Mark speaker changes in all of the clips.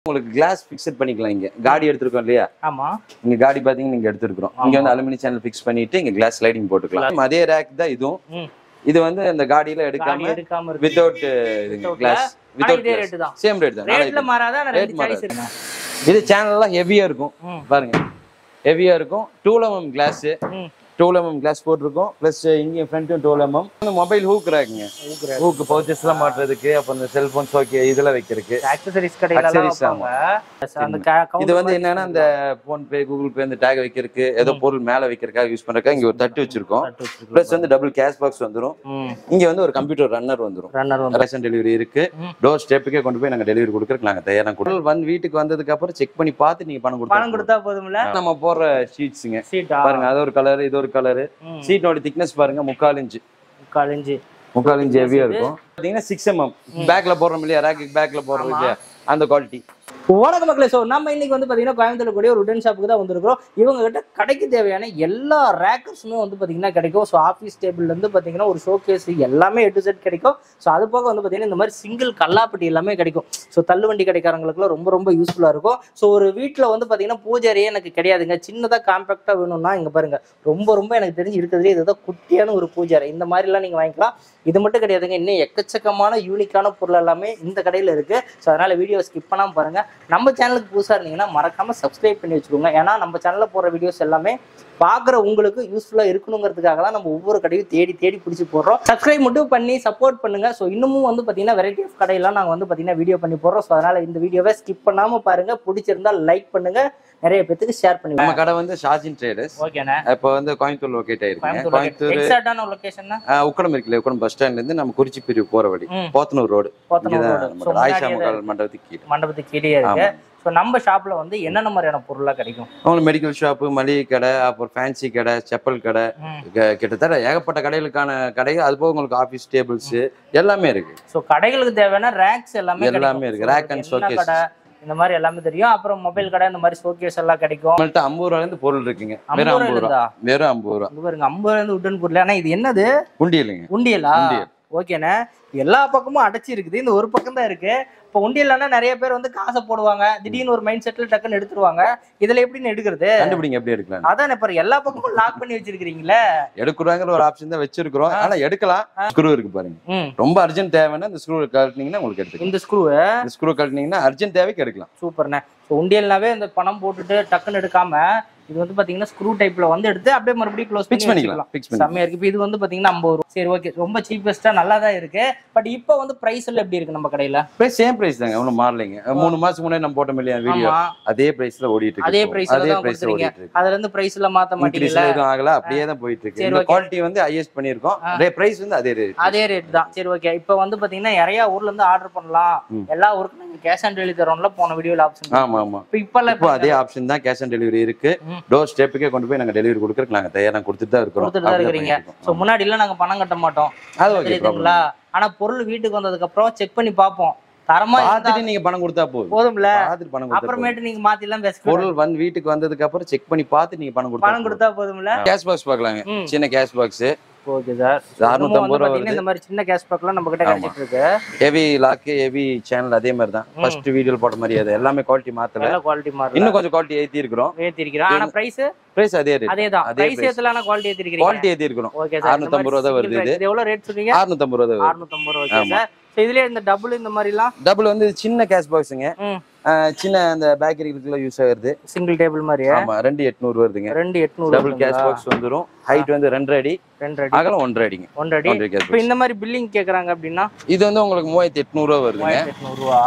Speaker 1: உங்களுக்கு class fixed பண்ணிக்கலாம் இங்க காடி எடுத்திருக்கோம் இல்லையா
Speaker 2: ஆமா
Speaker 1: இங்க காடி பாத்தீங்கன்னா இங்க எடுத்திருக்கிறோம் இங்க வந்து அலுமினி சேனல் ஃபிக்ஸ் பண்ணிட்டு இங்க கிளாஸ் ஸ்லைடிங் போட்டுக்கலாம் அதே ரேக் தான் இதுவும்
Speaker 2: ம்.
Speaker 1: இது வந்து அந்த காடியில
Speaker 2: காடி
Speaker 1: எடுக்காம
Speaker 2: எடுக்காம இருக்கு
Speaker 1: வித்தவுட்
Speaker 2: Without
Speaker 1: கிளாஸ்
Speaker 2: ஆனா
Speaker 1: வித்தவுட்
Speaker 2: இதே ரேட்டு தான்
Speaker 1: சேம் ரேட் தான்
Speaker 2: ரேட்ல
Speaker 1: நாளைக்கு.
Speaker 2: மாறாத ஆனா
Speaker 1: Rate
Speaker 2: ரெண்டு சாய்ஸ்
Speaker 1: மாறாது.
Speaker 2: இருக்கு
Speaker 1: இது சேனல்லாம் ஹெவியா இருக்கும்
Speaker 2: ம்.
Speaker 1: பாருங்க ஹெவியா இருக்கும் டூல் எம்எம் கிளாஸ்
Speaker 2: ம்.
Speaker 1: டூல் எம்எம் கிளாஸ் போட்டிருக்கோம் பிளஸ் இங்கே ஃப்ரண்ட்டும் டூல் எம்எம் மொபைல் ஹூக் ராக்குங்க ஹூக் பவுச்சஸ் எல்லாம் மாட்டுறதுக்கு அப்புறம் இந்த செல்போன்ஸ் ஓகே இதெல்லாம் வைக்கிறதுக்கு
Speaker 2: ஆக்சசரிஸ் கடையில எல்லாம்
Speaker 1: Accessories
Speaker 2: வைப்பாங்க அந்த க- counter
Speaker 1: இது வந்து
Speaker 2: மாதிரி
Speaker 1: என்னன்னா இந்த போன் பே கூகுள் பே இந்த டேக் வைக்கிறதுக்கு ஏதோ பொருள் மேல வைக்கிறதுக்காக யூஸ் பண்றதுக்காக இங்க ஒரு தட்டு வச்சிருக்கோம்
Speaker 2: தட்டு வச்சிருக்கோம்.
Speaker 1: பிளஸ் வந்து டபுள் கேஷ் பாக்ஸ் வந்துரும்
Speaker 2: ம்
Speaker 1: இங்க வந்து ஒரு கம்ப்யூட்டர் ரன்னர் வந்துரும்
Speaker 2: ரன்னர் வந்து
Speaker 1: ரேஷன் டெலிவரி இருக்கு
Speaker 2: ம்.
Speaker 1: டோர் ஸ்டெப்புக்கே கொண்டு போய் நாங்க டெலிவரி கொடுக்கறதுக்கு நாங்க தயாரா கொடுக்கணும் வந்து வீட்டுக்கு வந்ததுக்கு அப்புறம் செக் பண்ணி பார்த்து நீங்க பணம்
Speaker 2: பணம்
Speaker 1: கொடுத்தா
Speaker 2: கொடுத்தா போதும்ல
Speaker 1: நம்ம போடுற ஷீட்ஸுங்க
Speaker 2: சீட்டா
Speaker 1: பாருங்க அது ஒரு கலர் இது ஒரு கலர்
Speaker 2: ம்.
Speaker 1: சீட்டோட திக்னஸ் பாருங்க முக்கால் இன்ச்சு
Speaker 2: முக்கால் இன்ச்சு
Speaker 1: முக்கால் இன்ச்சு ஹெவியா இருக்கும் பாத்தீங்கன்னா சிக்ஸ் எம்எம் பேக்ல போடுறோம் இல்லையா ரேக்கு பேக்ல போடுறோம் இல்லையா அந்த குவாலிட்டி
Speaker 2: வணக்கம் மக்களே ஸோ நம்ம இன்னைக்கு வந்து பார்த்தீங்கன்னா கோயம்புத்தூர் கூடிய ஒரு உடன் ஷாப்புக்கு தான் வந்திருக்கிறோம் இவங்க கிட்ட கடைக்கு தேவையான எல்லா ரேக்கர்ஸுமே வந்து பார்த்தீங்கன்னா கிடைக்கும் ஸோ ஆஃபீஸ் டேபிள்லேருந்து பார்த்தீங்கன்னா ஒரு ஷோ கேஸ் எல்லாமே எட்டு செட் கிடைக்கும் ஸோ அது போக வந்து பார்த்தீங்கன்னா இந்த மாதிரி சிங்கிள் கல்லாப்பட்டி எல்லாமே கிடைக்கும் ஸோ தள்ளுவண்டி கடைக்காரங்களுக்குலாம் ரொம்ப ரொம்ப யூஸ்ஃபுல்லாக இருக்கும் ஸோ ஒரு வீட்டில் வந்து பார்த்தீங்கன்னா பூஜாரியே எனக்கு கிடையாதுங்க சின்னதாக காம்பேக்டாக வேணும்னா இங்கே பாருங்க ரொம்ப ரொம்ப எனக்கு தெரிஞ்சு இருக்கிறதுலே இதுதான் குட்டியான ஒரு பூஜாரி இந்த மாதிரிலாம் நீங்கள் வாங்கிக்கலாம் இது மட்டும் கிடையாதுங்க இன்னும் எக்கச்சக்கமான யூனிக்கான பொருள் எல்லாமே இந்த கடையில் இருக்கு ஸோ அதனால வீடியோ ஸ்கிப் பண்ணாமல் பாருங்க நம்ம சேனலுக்கு புதுசாக இருந்தீங்கன்னா மறக்காம சப்ஸ்கிரைப் பண்ணி வச்சுக்கோங்க ஏன்னா நம்ம சேனலில் போடுற வீடியோஸ் எல்லாமே பார்க்குற உங்களுக்கு யூஸ்ஃபுல்லாக இருக்கணுங்கிறதுக்காக தான் நம்ம ஒவ்வொரு கடையும் தேடி தேடி பிடிச்சி போடுறோம் சப்ஸ்கிரைப் மட்டும் பண்ணி சப்போர்ட் பண்ணுங்க ஸோ இன்னமும் வந்து பார்த்தீங்கன்னா வெரைட்டி ஆஃப் கடையெல்லாம் நாங்கள் வந்து பார்த்தீங்கன்னா வீடியோ பண்ணி போடுறோம் ஸோ அதனால இந்த வீடியோவை ஸ்கிப் பண்ணாமல் பாருங்க பிடிச்சிருந்தா லைக் பண்ணுங்க நிறைய பேத்துக்கு ஷேர்
Speaker 1: நம்ம
Speaker 2: பண்ணுங்க
Speaker 1: கடை வந்து ஷாஜின் ட்ரேடர்ஸ்
Speaker 2: ஓகேண்ணே
Speaker 1: இப்போ வந்து கோயம்புத்தூர் லொக்கேட் ஆயிருக்குங்க கோயம்புத்தூர்
Speaker 2: எக்ஸாக்டான லொக்கேஷன்
Speaker 1: ஆஹ், உக்கடம் இருக்குல்ல உக்கடம் பஸ் ஸ்டாண்ட்ல இருந்து நம்ம குறிச்சி பிரிவு போற வழி
Speaker 2: ம்.
Speaker 1: போத்தனூர் ரோடு
Speaker 2: போத்தனூர்
Speaker 1: இங்கதான்
Speaker 2: ரோடு.
Speaker 1: நம்ம
Speaker 2: So,
Speaker 1: ஆயிஷா
Speaker 2: முன்னாடியே
Speaker 1: மகால் மண்டபத்துக்கு கீழே
Speaker 2: மண்டபத்துக்கு கீழே இருக்கு
Speaker 1: ஆமா
Speaker 2: ஸோ நம்ம ஷாப்ல வந்து என்னென்ன மாதிரியான பொருள்லாம் கிடைக்கும்
Speaker 1: உங்களுக்கு மெடிக்கல் ஷாப்பு மளிகை கடை அப்புறம் ஃபேன்சி கடை செப்பல் கடை
Speaker 2: ம்.
Speaker 1: க- கிட்டத்தட்ட ஏகப்பட்ட கடைகளுக்கான கடை அது போக உங்களுக்கு ஆஃபீஸ் டேபிள்ஸ் எல்லாமே இருக்கு
Speaker 2: ஸோ கடைகளுக்கு தேவையான ரேக்ஸ் எல்லாமே
Speaker 1: எல்லாமே
Speaker 2: கிடைக்கும்.
Speaker 1: இருக்கு.
Speaker 2: So,
Speaker 1: Rack and
Speaker 2: என்ன
Speaker 1: showcase.
Speaker 2: கடை இந்த மாதிரி எல்லாமே தெரியும் அப்புறம் மொபைல் கடை இந்த மாதிரி ஷோகேஸ் எல்லாம் கிடைக்கும்
Speaker 1: நம்மள்ட்ட ஐம்பது ரூபால இருந்து பொருள் இருக்குங்க
Speaker 2: ஐம்பது
Speaker 1: வெறும்
Speaker 2: ரூபாயில
Speaker 1: ஐம்பது ரூபா
Speaker 2: இருந்தா
Speaker 1: வெறும் ஐம்பது ரூபா
Speaker 2: இங்க பாருங்க ஐம்பது ரூபாய் உடன் பொருள் ஆனா இது என்னது
Speaker 1: உண்டி இல்லைங்க
Speaker 2: உண்டியலா
Speaker 1: உண்டியல்.
Speaker 2: ஓகேண்ணே எல்லா பக்கமும் அடைச்சி இருக்குது இந்த ஒரு பக்கம் தான் இருக்கு இப்போ உண்டியல்னா நிறைய பேர் வந்து காசை போடுவாங்க திடீர்னு ஒரு மைண்ட் செட்ல டக்குன்னு எடுத்துருவாங்க இதுல எப்படின்னு எடுக்கிறது
Speaker 1: கண்டுபிடிங்க எப்படி எடுக்கலாம்
Speaker 2: அதான் இப்ப எல்லா பக்கமும் லாக் பண்ணி வச்சிருக்கீங்களே
Speaker 1: எடுக்கிறாங்கிற ஒரு ஆப்ஷன் தான் வச்சிருக்கிறோம் ஆனா எடுக்கலாம் ஸ்க்ரூ இருக்கு பாருங்க
Speaker 2: ம்
Speaker 1: ரொம்ப அர்ஜென்ட் தேவைன்னா இந்த ஸ்க்ரூ கழட்டினீங்கன்னா உங்களுக்கு எடுத்துக்கலாம்
Speaker 2: இந்த ஸ்க்ரூ
Speaker 1: இந்த ஸ்க்ரூ கழட்டினீங்கன்னா அர்ஜென்ட் தேவைக்கு எடுக்கலாம்
Speaker 2: சூப்பர்ண்ணே ஸோ உண்டியல்னாவே இந்த பணம் போட்டுட்டு டக்குன்னு எடுக்காம இது வந்து பாத்தீங்கன்னா ஸ்க்ரூ டைப்ல வந்து எடுத்து அப்படியே மறுபடியும் க்ளோஸ்
Speaker 1: ஃபிக்ஸ்
Speaker 2: பண்ணி
Speaker 1: பண்ணிக்கலாம்
Speaker 2: வச்சுக்கலாம்
Speaker 1: ஃபிக்ஸ் பண்ணி
Speaker 2: செம்மையா இருக்கு இப்போ இது வந்து பாத்தீங்கன்னா ஐம்பது ரூபா சரி ஓகே ரொம்ப சீப்பஸ்டா நல்லா தான் இருக்கு பட் இப்போ வந்து பிரைஸ் எல்லாம் எப்படி இருக்கு நம்ம கடையில
Speaker 1: பிரைஸ் சேம் பிரைஸ் தாங்க ஒன்றும் மாறலைங்க மூணு மாசத்துக்கு முன்னாடி நம்ம போட்டோம் இல்லையா வீடியோ
Speaker 2: ஆமா
Speaker 1: அதே பிரைஸ்ல ஓடிட்டு இருக்கு
Speaker 2: அதே
Speaker 1: இப்போ.
Speaker 2: பிரைஸ்ல
Speaker 1: அதே
Speaker 2: தான்
Speaker 1: பிரைஸ்ல
Speaker 2: கொடுத்துறீங்க
Speaker 1: ஓடிட்டு இருக்கு
Speaker 2: அதுல இருந்து பிரைஸ் எல்லாம் மாத்த
Speaker 1: இன்க்ரீஸ்
Speaker 2: மாட்டீங்கல்ல
Speaker 1: எதுவும் ஆகல அப்படியே தான் போயிட்டு இருக்கு
Speaker 2: சரி,
Speaker 1: இந்த
Speaker 2: okay.
Speaker 1: குவாலிட்டி வந்து ஹையஸ்ட் பண்ணிருக்கோம் அதே பிரைஸ் வந்து அதே ரேட்
Speaker 2: அதே ரேட் தான் சரி ஓகே இப்போ வந்து பாத்தீங்கன்னா நிறைய ஊர்ல இருந்து ஆர்டர் பண்ணலாம்
Speaker 1: ம்.
Speaker 2: எல்லா ஊருக்கும் நீங்க கேஷ் ஆன் டெலிவரி தரோம்ல போன வீடியோல ஆப்ஷன்
Speaker 1: ஆமா ஆமா
Speaker 2: இப்போ இப்பெல்லாம்
Speaker 1: இப்போ அதே ஆப்ஷன் தான் கேஷ் ஆன் டெலிவரி இருக்கு
Speaker 2: ம்.
Speaker 1: டோர் ஸ்டெப்புக்கே கொண்டு போய் நாங்க டெலிவரி கொடுக்கறதுக்கு நாங்க தயாரா கொடுத்துட்டு தான் இருக்கிறோம்
Speaker 2: கொடுத்துட்டு தான்
Speaker 1: அப்படிதான்
Speaker 2: இருக்கிறீங்க
Speaker 1: பண்ணிட்டு
Speaker 2: ஸோ
Speaker 1: இருக்கோம்.
Speaker 2: முன்னாடி எல்லாம் நாங்க பணம் கட்ட மாட்டோம்
Speaker 1: அது ஓகே
Speaker 2: தெரியுதுங்களா ஆனா பொருள் வீட்டுக்கு வந்ததுக்கு அப்புறம் செக் பண்ணி பார்ப்போம் தரமா இருந்தா
Speaker 1: பார்த்துட்டு நீங்க பணம் கொடுத்தா போதும்
Speaker 2: போதும்ல
Speaker 1: பார்த்துட்டு பணம் கொடுத்தா போதும்.
Speaker 2: அப்புறமேட்டு நீங்க மாத்தி எல்லாம் பேச
Speaker 1: பொருள் வந்து வீட்டுக்கு வந்ததுக்கு அப்புறம் செக் பண்ணி பார்த்து நீங்க பணம்
Speaker 2: பணம்
Speaker 1: கொடுத்தா
Speaker 2: கொடுத்தா போதும்ல
Speaker 1: கேஷ் பாக்ஸ் பார்க்கலாங்க
Speaker 2: ம்.
Speaker 1: சின்ன கேஷ் பாக்ஸ்
Speaker 2: ஓகே சார்
Speaker 1: அறுநூத்தம்பது ரூபா
Speaker 2: பாத்தீங்கன்னா
Speaker 1: வருது
Speaker 2: இந்த மாதிரி சின்ன கேஷ் பேக்லாம் நம்ம கிட்ட
Speaker 1: ஆமா.
Speaker 2: கிடைச்சிட்டு இருக்கு
Speaker 1: ஹெவி லாக்கு ஹெவி சேனல் அதே மாதிரி தான்
Speaker 2: ம்.
Speaker 1: ஃபர்ஸ்ட் வீடியோ போட்ட மாதிரி அது எல்லாமே குவாலிட்டி மாத்தல
Speaker 2: நல்ல குவாலிட்டி மாதிரி
Speaker 1: இன்னும் கொஞ்சம் குவாலிட்டி ஏத்தி இருக்கிறோம்
Speaker 2: ஏத்தி இருக்கிறோம் ஆனா பிரைஸ்
Speaker 1: பிரைஸ் அதே ரேட்
Speaker 2: அதே தான்
Speaker 1: அதே
Speaker 2: பிரைஸ்
Speaker 1: price.
Speaker 2: ஏத்தல ஆனா குவாலிட்டி ஏத்தி இருக்கிறீங்க
Speaker 1: குவாலிட்டி ஏத்தி இருக்கிறோம்
Speaker 2: ஓகே சார்
Speaker 1: 650 ரூபா தான் வருது இது.
Speaker 2: இது எவ்வளவு ரேட் சொன்னீங்க
Speaker 1: 650 ரூபா தான் வரும்
Speaker 2: 650 ரூபா ஓகே
Speaker 1: ஆமா.
Speaker 2: சார் ஸோ இதுலயே இந்த டபுள் இந்த மாதிரிலாம்
Speaker 1: டபுள் வந்து சின்ன கேஷ் பாக்ஸுங்க
Speaker 2: ம்
Speaker 1: சின்ன அந்த பேக்கரிகளுக்குள்ள யூஸ் ஆகுது
Speaker 2: சிங்கிள் டேபிள் மாதிரி
Speaker 1: ஆமா ரெண்டு எட்நூறு வருதுங்க
Speaker 2: ரெண்டு எட்நூறு
Speaker 1: டபுள் கேஷ் பாக்ஸ் வந்துரும் ஹைட் வந்து ரெண்டரை அடி
Speaker 2: ரெண்டு அடி
Speaker 1: அகலம் ஒன்றரை அடிங்க
Speaker 2: ஒன்றரை அடி
Speaker 1: ஒன்றரை கேஷ்
Speaker 2: இப்போ இந்த மாதிரி பில்லிங் கேக்குறாங்க அப்படின்னா
Speaker 1: இது வந்து உங்களுக்கு மூவாயிரத்தி எட்நூறு ரூபா வருதுங்க
Speaker 2: மூவாயிரத்தி எட்நூறு ரூபா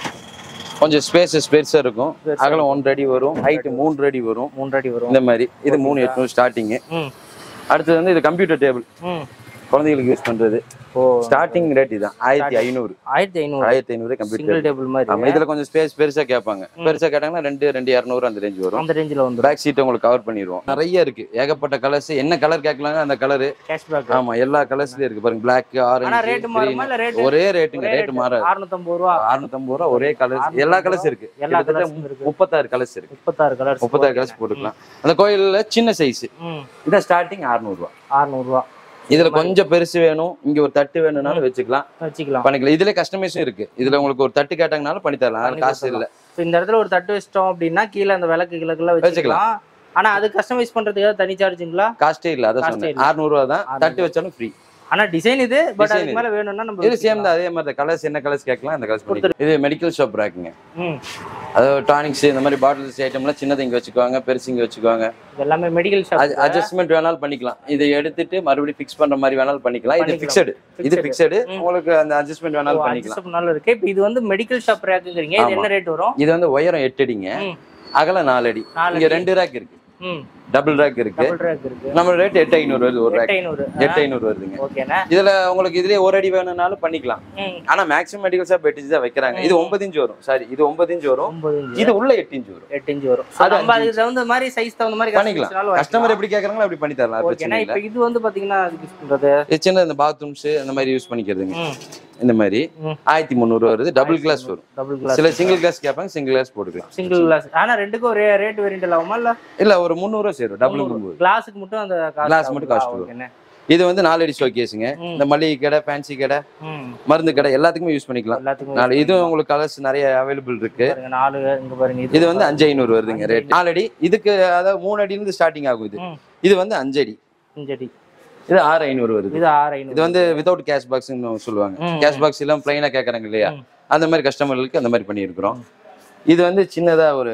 Speaker 1: கொஞ்சம் ஸ்பேசஸ் பெருசா இருக்கும்
Speaker 2: பெருசா
Speaker 1: அகலம் ஒன்றரை அடி வரும் ஹைட் மூன்று அடி வரும்
Speaker 2: மூன்றரை அடி வரும்
Speaker 1: இந்த மாதிரி இது மூணு எட்நூறு ஸ்டார்டிங்
Speaker 2: ம்
Speaker 1: அடுத்தது வந்து இது கம்ப்யூட்டர் டேபிள்
Speaker 2: ம்
Speaker 1: குழந்தைகளுக்கு யூஸ் பண்றது
Speaker 2: ஓ
Speaker 1: ஸ்டார்டிங் ரேட் இதுதான் ஆயிரத்தி ஐநூறு
Speaker 2: ஆயிரத்தி ஐநூறு
Speaker 1: ஆயிரத்தி ஐநூறு கம்ப்யூட்டர்
Speaker 2: சிங்கிள் டேபிள் மாதிரி
Speaker 1: ஆமா இதுல கொஞ்சம் ஸ்பேஸ் பெருசா கேட்பாங்க பெருசா கேட்டாங்கன்னா ரெண்டு ரெண்டு இரநூறு அந்த ரேஞ்ச் வரும்
Speaker 2: அந்த ரேஞ்சில் வந்துடும்
Speaker 1: பேக் சீட் உங்களுக்கு கவர் பண்ணிடுவோம் நிறைய இருக்கு ஏகப்பட்ட கலர்ஸ் என்ன கலர் கேட்கலாங்க அந்த கலர்
Speaker 2: கேஷ்பேக்
Speaker 1: ஆமா எல்லா கலர்ஸ்லயும் இருக்கு பாருங்க பிளாக்
Speaker 2: ஆனா
Speaker 1: ஆரஞ்சு
Speaker 2: ரேட் மாறுமா இல்ல ரேட்
Speaker 1: ஒரே ரேட்டுங்க ரேட் மாறாது
Speaker 2: அறுநூத்தம்பது ரூபா
Speaker 1: அறுநூத்தம்பது ரூபா ஒரே கலர்ஸ் எல்லா கலர்ஸ் இருக்கு
Speaker 2: எல்லா
Speaker 1: கிட்டத்தட்ட
Speaker 2: கலர்ஸும் இருக்கு
Speaker 1: முப்பத்தாறு கலர்ஸ் இருக்கு
Speaker 2: முப்பத்தாறு கலர்ஸ்
Speaker 1: முப்பத்தாறு கலர்ஸ் போட்டுக்கலாம் அந்த கோயில்ல சின்ன சைஸ்
Speaker 2: ம்
Speaker 1: இதான் ஸ்டார்டிங் 600 ரூபா
Speaker 2: அறுநூறுவா
Speaker 1: இதுல கொஞ்சம் பெருசு வேணும் இங்க ஒரு தட்டு வேணும்னாலும் வச்சுக்கலாம்
Speaker 2: வச்சுக்கலாம்
Speaker 1: பண்ணிக்கலாம் இதுல கஸ்டமைஸும் இருக்கு இதுல உங்களுக்கு ஒரு தட்டு கேட்டாங்கனாலும் பண்ணி தரலாம் அதுல காசு இல்ல
Speaker 2: So, இந்த இடத்துல ஒரு தட்டு வச்சிட்டோம் அப்படின்னா கீழே அந்த விளக்கு கிழக்குலாம் வச்சுக்கலாம் ஆனா அது கஸ்டமைஸ் பண்றதுக்கு ஏதாவது தனி சார்ஜுங்களா
Speaker 1: காஸ்டே இல்ல அதான்
Speaker 2: Cost ஏ
Speaker 1: சொன்னேன்
Speaker 2: இல்ல.
Speaker 1: 600 ரூபா தான் தட்டு வச்சாலும் ஃப்ரீ
Speaker 2: ஆனா டிசைன் இது பட்
Speaker 1: Design
Speaker 2: அதுக்கு மேல வேணும்னா நம்ம
Speaker 1: இது சேம் தான் அதே மாதிரி கலர்ஸ் என்ன கலர்ஸ் கேட்கலாம் அந்த கலர்ஸ் பண்ணிக்கலாம் இது மெடிக்கல் ஷாப் ராக்குங்க
Speaker 2: ம்
Speaker 1: அதாவது டானிக்ஸ் இந்த மாதிரி பாட்டில்ஸ் ஐட்டம்லாம் சின்னது இங்க வச்சுக்குவாங்க பெருசு இங்க வச்சுக்குவாங்க
Speaker 2: இது எல்லாமே மெடிக்கல் ஷாப்
Speaker 1: அட்ஜஸ்ட்மெண்ட் வேணாலும் பண்ணிக்கலாம் இதை எடுத்துட்டு மறுபடியும் ஃபிக்ஸ் பண்ற மாதிரி வேணாலும் பண்ணிக்கலாம் இது
Speaker 2: பண்ணிக்கலாம்.
Speaker 1: ஃபிக்ஸடு இது ஃபிக்ஸடு உங்களுக்கு அந்த அட்ஜஸ்ட்மெண்ட் வேணாலும் பண்ணிக்கலாம்
Speaker 2: அட்ஜஸ்ட் இருக்கு இப்போ இது வந்து மெடிக்கல் ஷாப் ரேக்குங்கிறீங்க இது என்ன ரேட் வரும்
Speaker 1: இது வந்து உயரம் எட்டு அடிங்க
Speaker 2: ம்.
Speaker 1: அகலம் நாலு அடி
Speaker 2: நாலு
Speaker 1: இங்க ரெண்டு ரேக் இருக்கு
Speaker 2: ம்
Speaker 1: டபுள் ரேக் இருக்கு
Speaker 2: டபுள் ரேக் இருக்கு
Speaker 1: நம்ம ரேட் எட்டு ஐநூறு வருது ஒரு
Speaker 2: எட்டு
Speaker 1: ரேக்
Speaker 2: ஐநூறு
Speaker 1: எட்டு ஐநூறு வருதுங்க
Speaker 2: ஓகேண்ணா
Speaker 1: இதுல உங்களுக்கு இதுலயே ஒரு அடி வேணும்னாலும் பண்ணிக்கலாம்
Speaker 2: ம்
Speaker 1: ஆனா மேக்ஸிமம் மெடிக்கல் ஷாப் எட்டு இன்ச் தான் வைக்கிறாங்க இது ஒன்பது இன்ச் வரும் சாரி இது ஒன்பது இன்ச் வரும்
Speaker 2: ஒன்பது இன்ச்சு
Speaker 1: இது உள்ள எட்டு இன்ச் வரும்
Speaker 2: எட்டு இன்ச்சு வரும் So,
Speaker 1: அது
Speaker 2: நம்ம
Speaker 1: அஞ்சு
Speaker 2: அதுக்கு தகுந்த மாதிரி சைஸ் தகுந்த மாதிரி
Speaker 1: பண்ணிக்கலாம்
Speaker 2: கஸ்டமர்
Speaker 1: கஸ்டமர் எப்படி கேக்குறாங்களோ அப்படி பண்ணி தரலாம் அது
Speaker 2: ஓகேண்ணா
Speaker 1: பிரச்சனை இல்ல
Speaker 2: இப்போ இது வந்து பாத்தீங்கன்னா அதுக்கு யூஸ் பண்றது
Speaker 1: இது சின்ன இந்த பாத்ரூம்ஸ் அந்த மாதிரி யூஸ் பண்ணிக்கிறதுங்க
Speaker 2: ம்
Speaker 1: இந்த மாதிரி
Speaker 2: ம்.
Speaker 1: ஆயிரத்தி முந்நூறு வருது டபுள் கிளாஸ் வரும்
Speaker 2: டபுள் கிளாஸ்
Speaker 1: சில சிங்கிள் கிளாஸ் கேட்பாங்க சிங்கிள் கிளாஸ் போட்டுக்கலாம்
Speaker 2: சிங்கிள் கிளாஸ் ஆனா ரெண்டுக்கும் ஒரே ரேட் வேரியன்ட் ஆகுமா இல்ல
Speaker 1: இல்ல ஒரு முந்நூறு ரூபா சேரும் டபுள்
Speaker 2: கிளாஸுக்கு மட்டும் அந்த காசு
Speaker 1: Glass மட்டும் cost
Speaker 2: ஆகுதா?
Speaker 1: வரும்.
Speaker 2: ஓகேண்ணே.
Speaker 1: இது வந்து நாலடி ஷோகேஸுங்க
Speaker 2: ம்.
Speaker 1: இந்த மளிகை கடை ஃபேன்சி கடை
Speaker 2: ம்
Speaker 1: மருந்து கடை எல்லாத்துக்குமே யூஸ் பண்ணிக்கலாம்
Speaker 2: எல்லாத்துக்கும்
Speaker 1: நாலு இதுவும் உங்களுக்கு கலர்ஸ் நிறைய அவைலபிள் இருக்கு
Speaker 2: பாருங்க நாலு இங்க பாருங்க
Speaker 1: இது வந்து அஞ்சு ஐநூறு வருதுங்க ரேட் நாலடி இதுக்கு அதாவது மூணு அடியில இருந்து ஸ்டார்டிங் ஆகும் இது
Speaker 2: ம்.
Speaker 1: இது வந்து அஞ்சு அடி
Speaker 2: இஞ்சடி
Speaker 1: இது ஆறு ஐநூறு வருது
Speaker 2: இது ஆறு ஐநூறு
Speaker 1: இது வந்து வித்தவுட் கேஷ் பாக்ஸ்னு சொல்லுவாங்க
Speaker 2: ம்.
Speaker 1: கேஷ் பாக்ஸ் எல்லாம் பிளைனா கேட்கறாங்க இல்லையா
Speaker 2: ம்.
Speaker 1: அந்த மாதிரி கஸ்டமர்களுக்கு அந்த மாதிரி பண்ணியிருக்கிறோம் இது வந்து சின்னதா ஒரு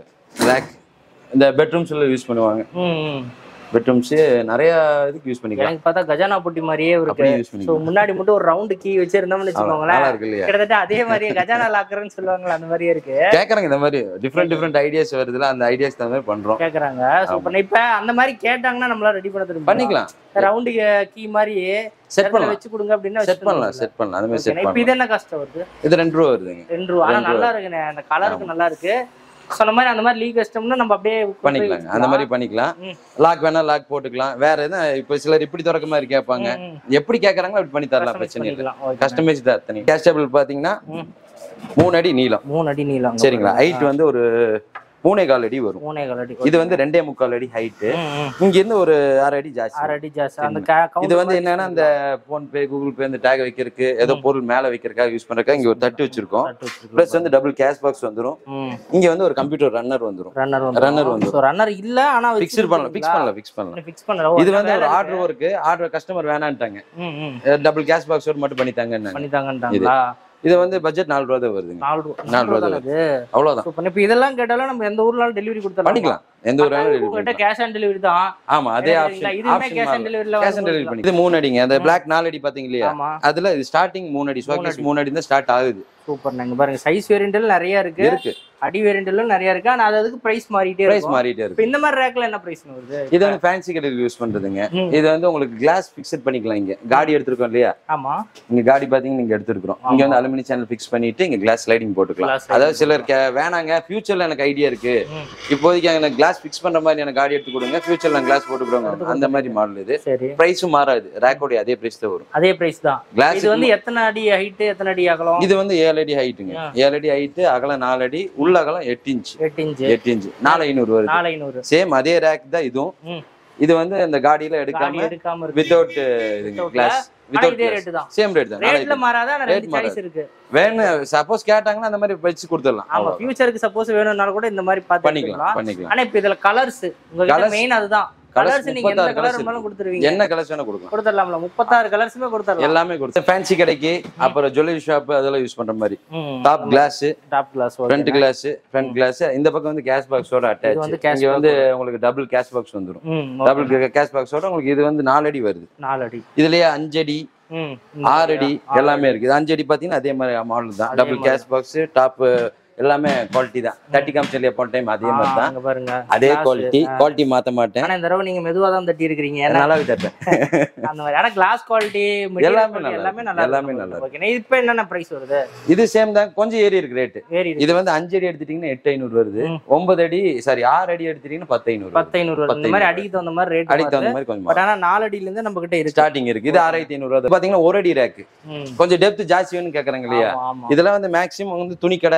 Speaker 1: ரேக் இந்த பெட்ரூம்ஸ்ல யூஸ் பண்ணுவாங்க
Speaker 2: ம், ம்.
Speaker 1: பெட்ரூம்ஸ் நிறைய இதுக்கு யூஸ் பண்ணிக்கலாம்
Speaker 2: எனக்கு பார்த்தா கஜானா பொட்டி மாதிரியே இருக்கு
Speaker 1: அப்படியே யூஸ்
Speaker 2: ஸோ
Speaker 1: பண்ணிக்கலாம்
Speaker 2: முன்னாடி மட்டும் ஒரு ரவுண்டு கீ வச்சிருந்தோம்னு வச்சுக்கோங்களேன்
Speaker 1: நல்லா இருக்கு இல்லையா
Speaker 2: கிட்டத்தட்ட அதே மாதிரியே கஜானா லாக்கர்னு சொல்லுவாங்களா அந்த மாதிரியே இருக்கு
Speaker 1: கேக்குறாங்க இந்த மாதிரி டிஃப்ரெண்ட் டிஃப்ரெண்ட் ஐடியாஸ் வருதுல அந்த ஐடியாஸ் தகுந்த மாதிரி பண்றோம்
Speaker 2: கேக்குறாங்க ஸோ இப்போ இப்ப அந்த மாதிரி கேட்டாங்கன்னா நம்மளால ரெடி பண்ண தெரியும்
Speaker 1: பண்ணிக்கலாம்
Speaker 2: ரவுண்டு கீ மாதிரி
Speaker 1: செட்
Speaker 2: இடத்துல
Speaker 1: பண்ணலாம்
Speaker 2: வச்சு கொடுங்க அப்படின்னா
Speaker 1: செட் பண்ணலாம் செட் பண்ணலாம் அந்த மாதிரி செட்
Speaker 2: இப்போ
Speaker 1: பண்ணலாம்
Speaker 2: இது என்ன கஷ்டம் வருது
Speaker 1: இது ரெண்டு ரூபா வருதுங்க
Speaker 2: ரெண்டு ரூபா ஆனா
Speaker 1: ரெண்டு
Speaker 2: நல்லா இருக்குண்ணே அந்த கலருக்கு நல்லா இருக்கு சொன்ன மாதிரி அந்த மாதிரி லீக் கஸ்டம்னா நம்ம அப்படியே கொண்டு போய்
Speaker 1: பண்ணிக்கலாங்க அந்த மாதிரி பண்ணிக்கலாம்
Speaker 2: ம்.
Speaker 1: லாக் வேணா லாக் போட்டுக்கலாம் வேற எதுவும் இப்போ சிலர் இப்படி திறக்க மாதிரி கேட்பாங்க
Speaker 2: ம், ம்.
Speaker 1: எப்படி கேட்கறாங்களோ அப்படி பண்ணி தரலாம்
Speaker 2: Customize
Speaker 1: பிரச்சனை இல்லை
Speaker 2: பண்ணிக்கலாம். Okay.
Speaker 1: கஸ்டமைஸ் தான் தனி கேஷ் டேபிள் பாத்தீங்கன்னா
Speaker 2: ம்.
Speaker 1: மூணு அடி நீளம்
Speaker 2: மூணு அடி நீளம்
Speaker 1: சரிங்களா ஹைட் வந்து ஒரு மூணே கால் அடி வரும்
Speaker 2: மூணே கால் அடி
Speaker 1: இது வந்து ரெண்டே முக்கால் அடி ஹைட்டு
Speaker 2: ம், ம்.
Speaker 1: இங்க இருந்து ஒரு அரை அடி ஜாஸ்தி
Speaker 2: ஆறு அடி ஜாஸ்தி அந்த
Speaker 1: இது வந்து என்னன்னா இந்த போன் பே கூகுள் பே இந்த டேக் வைக்கிறதுக்கு ஏதோ பொருள் மேல வைக்கிறதுக்காக யூஸ் பண்றதுக்காக இங்க ஒரு தட்டு வச்சிருக்கோம் பிளஸ் வந்து டபுள் கேஷ் பாக்ஸ் வந்துரும் இங்க வந்து ஒரு கம்ப்யூட்டர் ரன்னர் வந்துரும்
Speaker 2: ரன்னர்
Speaker 1: Runner
Speaker 2: வந்து
Speaker 1: வந்து.
Speaker 2: ஸோ ரன்னர் இல்ல ஆனா
Speaker 1: ஃபிக்ஸ்ட் பண்ணலாம் ஃபிக்ஸ் பண்ணலாம் ஃபிக்ஸ் பண்ணலாம்
Speaker 2: ஃபிக்ஸ் பண்ணலாம்
Speaker 1: இது வந்து ஒரு ஆர்டர் ஒர்க்கு ஆர்டர் கஸ்டமர் வேணான்ட்டாங்க
Speaker 2: ம் ம்
Speaker 1: டபுள் கேஷ் பாக்ஸ் மட்டும் பண்ணித்தாங்க
Speaker 2: பண்ணிட்டாங்கன்றாங்களா
Speaker 1: இது வந்து பட்ஜெட் நாலு ரூபா தான் வருதுங்க
Speaker 2: நாலு ரூபா
Speaker 1: நாலு ரூபா
Speaker 2: தானே
Speaker 1: தான்
Speaker 2: அது
Speaker 1: அவ்வளவுதான்
Speaker 2: ஸோ இப்போ இதெல்லாம் கேட்டாலும் நம்ம எந்த ஊர்னாலும் டெலிவரி கொடுத்துடலாம்
Speaker 1: பண்ணிக்கலாம் எந்த ஒரு வேணாலும் delivery
Speaker 2: உங்ககிட்ட
Speaker 1: பண்ணிக்கலாம்.
Speaker 2: கேஷ் ஆன் டெலிவரி தான்
Speaker 1: ஆமா அதே
Speaker 2: ஏன்னா
Speaker 1: ஆப்ஷன்
Speaker 2: இதுவுமே
Speaker 1: ஆப்ஷன்
Speaker 2: கேஷ் ஆன் டெலிவரியில்
Speaker 1: கேஷ் ஆன் டெலிவரி பண்ணி இது மூணு அடிங்க அந்த பிளாக் நாலு அடி பாத்தீங்க இல்லையா
Speaker 2: ஆமா
Speaker 1: அதுல இது ஸ்டார்டிங் மூணு அடி ஷோகேஸ் மூணு அடி தான் ஸ்டார்ட் ஆகுது
Speaker 2: சூப்பர் இங்க பாருங்க சைஸ் வேரியன்ட்ல நிறைய இருக்கு
Speaker 1: இருக்கு
Speaker 2: அடி வேரியன்ட்ல நிறைய இருக்கு ஆனா அது அதுக்கு பிரைஸ் மாறிட்டே
Speaker 1: பிரைஸ்
Speaker 2: இருக்கும்
Speaker 1: மாறிட்டே
Speaker 2: இப்போ
Speaker 1: இருக்கு
Speaker 2: இந்த மாதிரி ரேக்ல என்ன பிரைஸ் வருது
Speaker 1: இது வந்து ஃபேன்சி கடையில் யூஸ் பண்றதுங்க
Speaker 2: ம்.
Speaker 1: இது வந்து உங்களுக்கு கிளாஸ் ஃபிக்ஸட் பண்ணிக்கலாம் இங்க காடி எடுத்திருக்கோம் இல்லையா
Speaker 2: ஆமா
Speaker 1: இங்க காடி பாத்தீங்கன்னா நீங்க எடுத்திருக்கிறோம் இங்க வந்து அலுமினி சேனல் ஃபிக்ஸ் பண்ணிட்டு இங்க கிளாஸ் ஸ்லைடிங் போட்டுக்கலாம்
Speaker 2: Glass sliding
Speaker 1: அதாவது சிலர் கே- வேணாங்க ஃபியூச்சர்ல எனக்கு ஐடியா இருக்கு
Speaker 2: ம்.
Speaker 1: இப்போதைக்கு எனக்கு கிளாஸ் ஃபிக்ஸ் பண்ற மாதிரி எனக்கு காடி எடுத்து கொடுங்க ஃபியூச்சர்ல கிளாஸ் போட்டு கொடுங்க அந்த மாதிரி மாடல் இது
Speaker 2: சரி
Speaker 1: பிரைஸும் மாறாது ரேக்கோடைய அதே பிரைஸ் தான் வரும்
Speaker 2: அதே பிரைஸ் தான்
Speaker 1: கிளாஸ்
Speaker 2: இது வந்து எத்தனை அடி ஹைட் எத்தனை அடி அகலம்
Speaker 1: இது வந்து ஏழு அடி ஹைட்டுங்க
Speaker 2: ஆ.
Speaker 1: ஏழு அடி ஹைட்டு அகலம் நாலு அடி உள்ள அகலம் எட்டு இன்ச்
Speaker 2: எட்டு இன்ச்சு
Speaker 1: எட்டு இன்ச் நாலு ஐநூறு வருது
Speaker 2: நாலு ஐநூறு
Speaker 1: சேம் அதே ரேக் தான் இதுவும்
Speaker 2: ம்.
Speaker 1: இது வந்து இந்த காடியில
Speaker 2: காடி
Speaker 1: எடுக்காம
Speaker 2: எடுக்காம இருக்கு
Speaker 1: வித்தவுட்
Speaker 2: Without
Speaker 1: கிளாஸ்
Speaker 2: ஆனா
Speaker 1: வித்தவுட்
Speaker 2: இதே ரேட்டு தான்
Speaker 1: சேம் ரேட் தான்
Speaker 2: ரேட்ல
Speaker 1: நாலாயிரத்து.
Speaker 2: மாறாத ஆனா ரெண்டு
Speaker 1: Rate மாறாது.
Speaker 2: சாய்ஸ் இருக்கு
Speaker 1: வேணும் சப்போஸ் கேட்டாங்கன்னா அந்த மாதிரி வச்சு கொடுத்துடலாம்
Speaker 2: ஆமா ஃபியூச்சருக்கு சப்போஸ் வேணும்னாலும் கூட இந்த மாதிரி பார்த்து
Speaker 1: பண்ணிக்கலாம்
Speaker 2: பண்ணிக்கலாம்
Speaker 1: பண்ணிக்கலாம்
Speaker 2: ஆனா இப்போ இதுல கலர்ஸ் உங்ககிட்ட
Speaker 1: Colours-
Speaker 2: மெயின் அதுதான்
Speaker 1: Colours
Speaker 2: கலர்ஸ் நீங்க எந்த
Speaker 1: 36
Speaker 2: கலர்
Speaker 1: colours
Speaker 2: இருந்தாலும் கொடுத்துருவீங்க
Speaker 1: என்ன கலர்ஸ் வேணா கொடுக்கலாம்
Speaker 2: கொடுத்துடலாம்ல முப்பத்தாறு கலர்ஸுமே கொடுத்துடலாம்
Speaker 1: எல்லாமே கொடுத்து ஃபேன்சி கடைக்கு அப்புறம் ஜுவல்லரி ஷாப் அதெல்லாம் யூஸ் பண்ற மாதிரி top glass
Speaker 2: top glass
Speaker 1: front glass front glass இந்த பக்கம் வந்து கேஷ் பாக்ஸோட
Speaker 2: இது வந்து
Speaker 1: அட்டாச்
Speaker 2: cash
Speaker 1: இங்க வந்து உங்களுக்கு டபுள் கேஷ் பாக்ஸ் வந்துரும்
Speaker 2: ம்
Speaker 1: டபுள் கேஷ் பாக்ஸோட உங்களுக்கு இது வந்து நாலு அடி வருது
Speaker 2: நாலு அடி
Speaker 1: இதுலயே அஞ்சடி
Speaker 2: ம்
Speaker 1: ஆறு அடி எல்லாமே இருக்கு இது அஞ்சு அடி பாத்தீங்கன்னா அதே மாதிரி மாடல் தான்
Speaker 2: அதே
Speaker 1: டபுள் கேஷ் பாக்ஸ் டாப் எல்லாமே குவாலிட்டி தான் தேர்ட்டி காமிச்சல் போன டைம் அதே மாதிரி தான்
Speaker 2: அங்க பாருங்க
Speaker 1: அதே
Speaker 2: Glass.
Speaker 1: குவாலிட்டி குவாலிட்டி மாத்த மாட்டேன்
Speaker 2: ஆனா இந்த தடவை நீங்க மெதுவா தான் தட்டி இருக்கீங்க ஏன்னா
Speaker 1: நல்லாவே தட்டேன்
Speaker 2: அந்த மாதிரி ஆனா கிளாஸ் குவாலிட்டி
Speaker 1: எல்லாமே நல்லா
Speaker 2: எல்லாமே
Speaker 1: இருக்கு.
Speaker 2: நல்லா
Speaker 1: எல்லாமே நல்லா
Speaker 2: ஓகே இப்போ என்னென்ன பிரைஸ் வருது
Speaker 1: இது சேம் தான் கொஞ்சம் ஏறி இருக்கு ரேட்டு
Speaker 2: ஏறி இருக்கு.
Speaker 1: இது வந்து அஞ்சு அடி எடுத்துட்டீங்கன்னா எட்டு ஐநூறு வருது
Speaker 2: ம்.
Speaker 1: ஒன்பது அடி சாரி ஆறு அடி எடுத்துட்டீங்கன்னா பத்து ஐநூறு
Speaker 2: பத்து ஐநூறு வருது இந்த மாதிரி அடிக்கு தகுந்த மாதிரி ரேட்
Speaker 1: அடிக்கு தகுந்த மாதிரி கொஞ்சம்
Speaker 2: பட் ஆனா நாலு அடியில இருந்து நம்ம கிட்ட இருக்கு
Speaker 1: ஸ்டார்டிங் இருக்கு இது ஆறாயிரத்தி ஐநூறு ரூபா பாத்தீங்கன்னா ஒரு அடி ரேக்கு
Speaker 2: ம்.
Speaker 1: கொஞ்சம் டெப்த் ஜாஸ்தி வேணும்னு கேக்குறாங்க இல்லையா
Speaker 2: ஆமா, ஆமா
Speaker 1: இதெல்லாம் வந்து மேக்ஸிமம் வந்து துணி கடை மருந்து